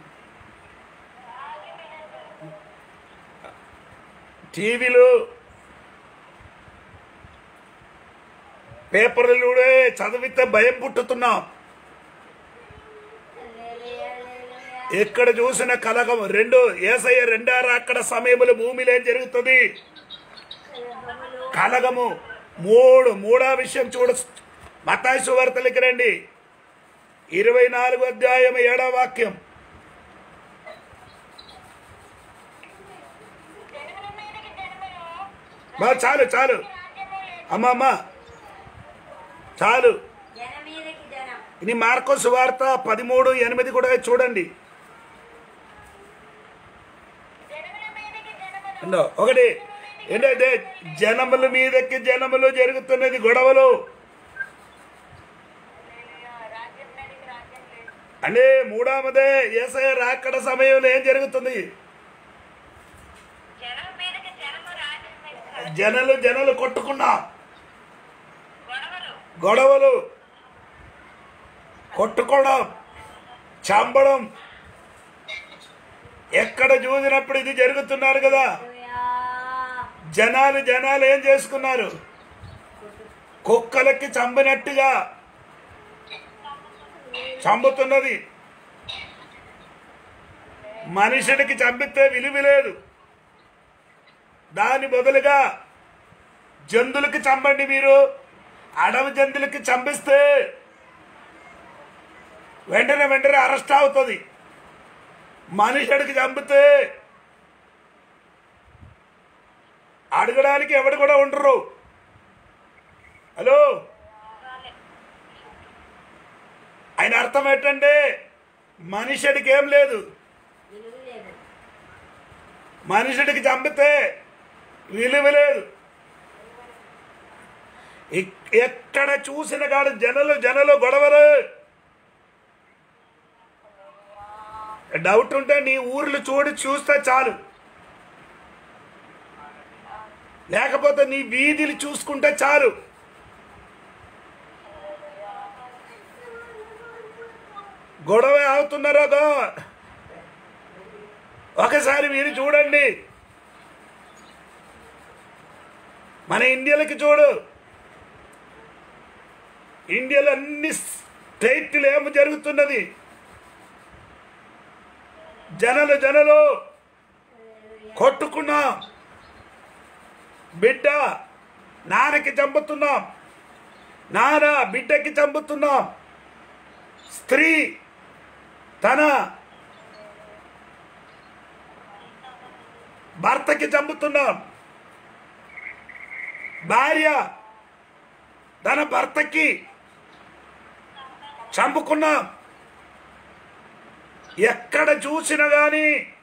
టీవీలు పేపర్లు కూడా చదివితే భయం పుట్టుతున్నాం ఎక్కడ చూసిన కలగం రెండు ఏసయ్య రెండారు అక్కడ సమయములు భూమిలో ఏం జరుగుతుంది కలగము మూడు మూడో విషయం చూడ మతాయి సువార్తలకి రండి ఇరవై నాలుగు అధ్యాయం ఏడో వాక్యం జనముల మీదకి జనములు బా చాలు చాలు రాజ్యము లేదు అమ్మా అమ్మా చాలు జన మీదకి జనం ఇది మార్కో సువార్త పదిమూడు ఎనిమిది కూడా చూడండి జనముల మీదకి జనములు ఏందో ఒకటి ఏంటంటే జనముల మీదకి జనములు జరుగుతున్నది గొడవలు రాజ్యం మీదకి రాజ్యం లేదు అంటే మూడవదే ఏసయ రాకడ సమయంలో ఏం జరుగుతుంది జనం మీదకి జనము రాజ్యం మీదకి రాజ్యం. జనలు జనలు కొట్టుకున్నా గొడవలు గొడవలు కొట్టుకోవడం చంపడం ఎక్కడ చూసినప్పుడు ఇది జరుగుతున్నారు కదా జనాలు జనాలు ఏం చేసుకున్నారు కుక్కలకి చంపినట్టుగా చంపుతున్నది మనుషుడికి చంపితే విలువ లేదు దాని బదులుగా జంతువులకి చంపండి మీరు అడవి జంతువులకి చంపిస్తే వెంటనే వెంటనే అరెస్ట్ అవుతుంది మనుషుడికి చంపితే అడగడానికి ఎవడు కూడా ఉండరు హలో ఆయన అర్థం ఏంటంటే మనుషుడికి ఏం లేదు విలువ లేదు మనుషుడికి చంపితే విలువ లేదు ఎక్- ఎక్కడ చూసిన కాడు జనలు జనలు గొడవలు డౌట్ ఉంటే నీ ఊర్లు చూడి చూస్తే చాలు లేకపోతే నీ వీధిని చూసుకుంటే చాలు గొడవ అవుతున్నారో గా- ఒకసారి మీరు చూడండి మన ఇండియాలకి చూడు ఇండియాలో అన్ని స్టేట్లు ఏమి జరుగుతున్నది జనలు జనలు కొట్టుకున్నాం బిడ్డ నాన్నకి చంపుతున్నాం నాన్న బిడ్డకి చంపుతున్నాం స్త్రీ తన భర్తకి చంపుతున్నాం భార్య తన భర్తకి చంపుకున్నాం ఎక్కడ చూసినా గాని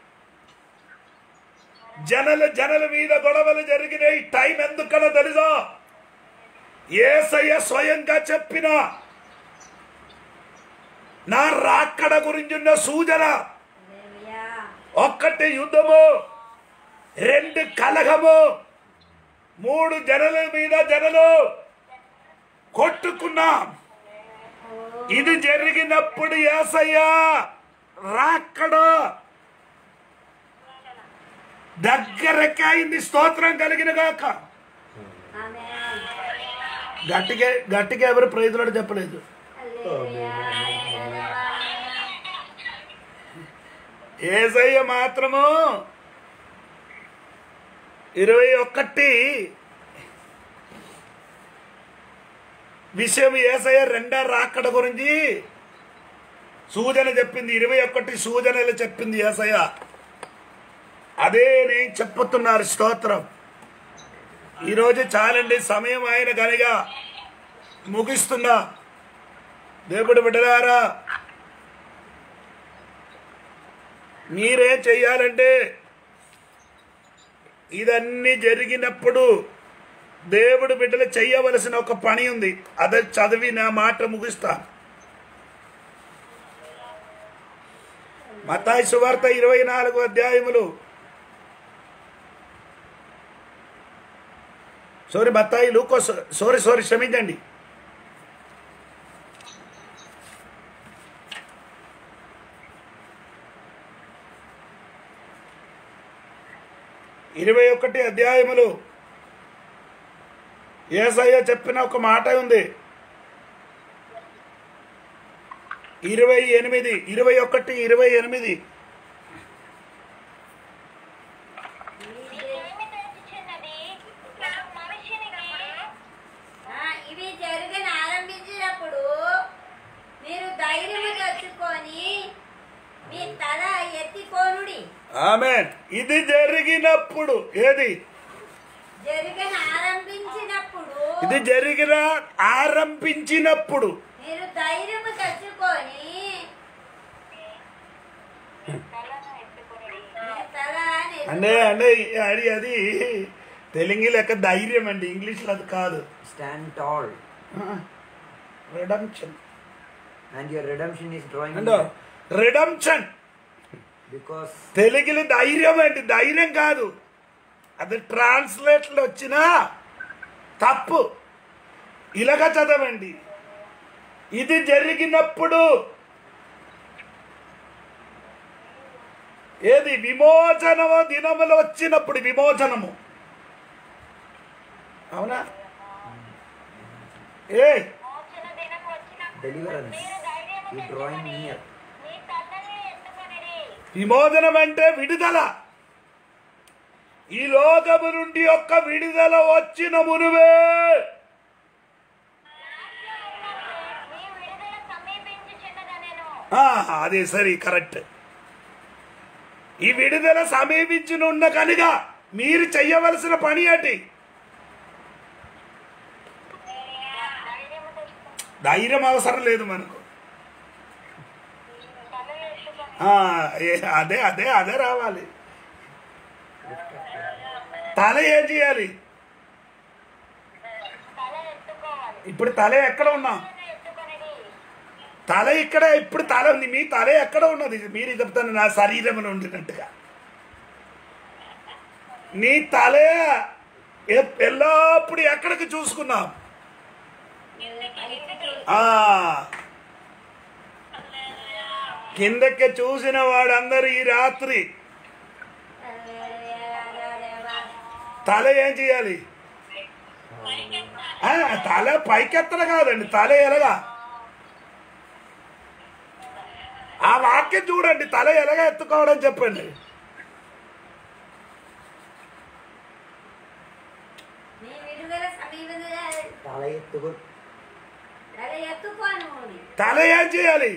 జనల జనల మీద గొడవలు జరిగినాయి టైం ఎందుకనో తెలుసా ఏసయ్య స్వయంగా చెప్పిన నా రాక్కడ గురించి ఉన్న సూచన హల్లెలూయా ఒక్కటి యుద్ధము రెండు కలహము మూడు జనల మీద జనలు కొట్టుకున్నాం ఇది జరిగినప్పుడు ఏసయ్యా రాక్కడ దగ్గరకి అయింది స్తోత్రం కలిగిన గాక ఆమేన్ గట్టిగా గట్టిగా ఎవరు ప్రైజులు చెప్పలేదు హల్లెలూయా ఏసయ్య మాత్రము ఇరవై ఒకటి విషయం ఏసయ్య రెండో రాకడ గురించి సూచన చెప్పింది ఇరవై ఒకటి సూచనలు చెప్పింది ఏసయ్య అదే నేను చెప్పుతున్నారు స్తోత్రం ఈరోజు చాలండి సమయం ఆయన కనుక ముగిస్తున్నా దేవుడు బిడ్డలారా మీరేం చెయ్యాలంటే ఇదన్నీ జరిగినప్పుడు దేవుడు బిడ్డలు చెయ్యవలసిన ఒక పని ఉంది అదే చదివి నా మాట ముగిస్తా మతాయి సువార్త ఇరవై నాలుగు అధ్యాయములు సారీ మత్తాయి లూకో సారీ సారీ క్షమించండి ఇరవై ఒకటి అధ్యాయములు ఏసయ్య చెప్పిన ఒక మాట ఉంది ఇరవై ఎనిమిది ఇరవై ఒకటి ఇరవై ఎనిమిది మీకేమి తోచుచున్నది మనుషునికి ఆ, ఇవి జరగని ఆరంభించినప్పుడు మీరు ధైర్యము తెచ్చుకొని మీ తల ఎత్తికోనుడి ఆమె ఇది జరిగినప్పుడు ఏది జరగని ఆరంభించినప్పుడు ఇది జరిగిన ఆరంభించినప్పుడు మీరు ధైర్యము తెచ్చుకొని తలను ఎత్తుకుని మీ తల అంటే అంటే అది అది తెలుగు లెక్క ధైర్యం అండి ఇంగ్లీష్లో అది కాదు Stand tall. Redemption And your redemption is drawing అంటే near. రిడమ్షన్ Because తెలుగులో ధైర్యం అండి ధైర్యం కాదు అది ట్రాన్స్లేట్లో వచ్చిన తప్పు ఇలాగ చదవండి ఇది జరిగినప్పుడు ఏది విమోచనము దినములు వచ్చినప్పుడు విమోచనము అవునా ఏ మోచన దినం వచ్చినప్పుడు deliverance మీరు ధైర్యము is drawing తెచ్చుకొని near. మీ తలని ఎత్తుకునిడి విమోచనం అంటే విడుదల ఈ లోకము నుండి యొక్క విడుదల వచ్చిన మునువే మీ విడుదల సమీపించుచున్నదనెను ఆ, అదే సరి కరెక్ట్ ఈ విడుదల సమీపించిన కనుక మీరు చెయ్యవలసిన పని ఏంటి ధైర్యము తెచ్చుకొని ధైర్యం అవసరం లేదు మనకు తల ఎత్తుకొని ఆ, ఏ- అదే అదే అదే రావాలి తల ఏం చేయాలి తల ఎత్తుకోవాలి ఇప్పుడు తల ఎక్కడ ఉన్నాం తలను ఎత్తుకొనిడి తల ఇక్కడ ఇప్పుడు తల ఉంది మీ తల ఎక్కడ ఉన్నది మీరు చెప్తాను నా శరీరంలో ఉండినట్టుగా నీ తలే ఎ- ఎల్లప్పుడు ఎక్కడికి చూసుకున్నాం ఆ కిందకి చూసిన వాడందరూ ఈ రాత్రి తల ఏం చేయాలి ఆ, తల పైకెత్తడం కాదండి తల ఎలాగా ఆ వాక్యం చూడండి తల ఎలాగా ఎత్తుకోవడం చెప్పండి మీ విడుదల సమీపంగా తల ఎత్తుకు తల ఎత్తుకోను తల ఏం చేయాలి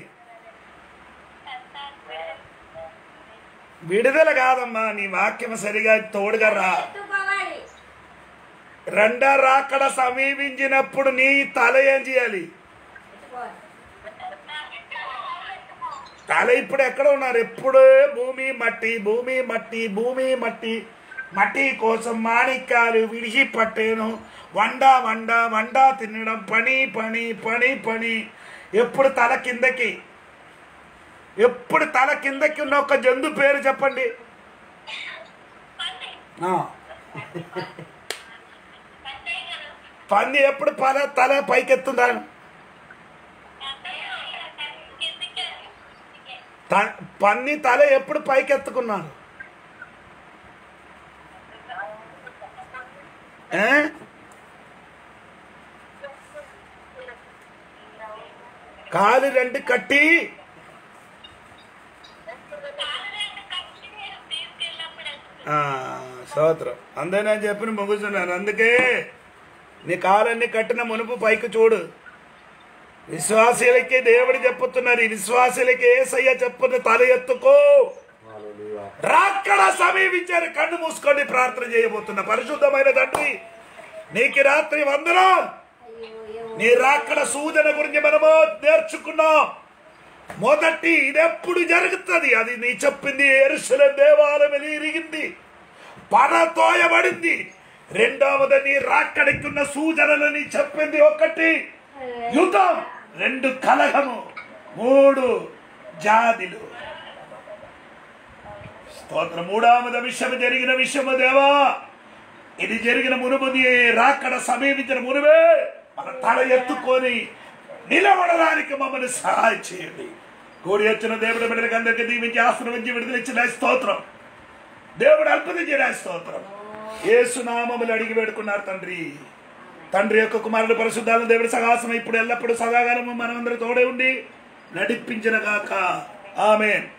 విడుదల కాదమ్మా నీ వాక్యం సరిగా తోడుగా రా ఎత్తుకోవాలి రెండ రాకడ సమీపించినప్పుడు నీ తల ఏం చేయాలి ఎత్తుకోవాలి తల ఇప్పుడు ఎక్కడ ఉన్నారు ఎప్పుడే భూమి మట్టి భూమి మట్టి భూమి మట్టి మట్టి కోసం మాణిక్యాలు విడిచి పట్టేను వండ వండ వండ తినడం పని పని పని పని ఎప్పుడు తల కిందకి ఎప్పుడు తల కిందకి ఉన్న ఒక జంతు పేరు చెప్పండి ఆ. పంది ఎప్పుడు పల తల పైకెత్తుందా త- పన్ని తల ఎప్పుడు పైకెత్తుకున్నాను ఏ? కాలు రెండు కట్టి ఆ, స్తోత్రం అందే నేను చెప్పిన ముగుస్తున్నాను అందుకే నీ కాలన్నీ కట్టిన మునుపు పైకి చూడు విశ్వాసులకి దేవుడు చెప్పుతున్నారు ఈ విశ్వాసులకి ఏసయ్య చెప్పున్న తల ఎత్తుకో హల్లెలూయా రాక్కడ సమీపించారు కన్ను మూసుకొని ప్రార్థన చేయబోతున్న పరిశుద్ధమైన తండ్రి నీకు ఈ రాత్రి వందనం అయ్యో నీ రాక్కడ సూచన గురించి మనము నేర్చుకున్నాం మొదటి ఇది ఎప్పుడు జరుగుతుంది అది నీ చెప్పింది ఎరుసల దేవాలయం ఇరిగింది పడతోయబడింది రెండవది నీ రాక్కడికున్న సూచనలు నీ చెప్పింది ఒకటి యుద్ధం రెండు కలహము మూడు జాతిలు స్తోత్రం మూడవది విషయం జరిగిన విషయము దేవా ఇది జరిగిన మునుముది రాకడ సమీపించిన మునువే మన తల ఎత్తుకొని నిలబడడానికి మమ్మల్ని సహాయం చేయండి కూడి వచ్చిన దేవుడి బిడ్డలకి అందరికీ దీవించి ఆశ్రమించి విడుదలిచ్చిన స్తోత్రం దేవుడు అద్భుతం చేయడానికి స్తోత్రం ఏసునామములు అడిగి వేడుకున్నారు తండ్రి తండ్రి యొక్క కుమారుడు పరిశుద్ధాలను దేవుడి సహాసం ఇప్పుడు ఎల్లప్పుడూ సదాకాలము మనమందరూ తోడే ఉండి నడిపించిన గాక ఆమెన్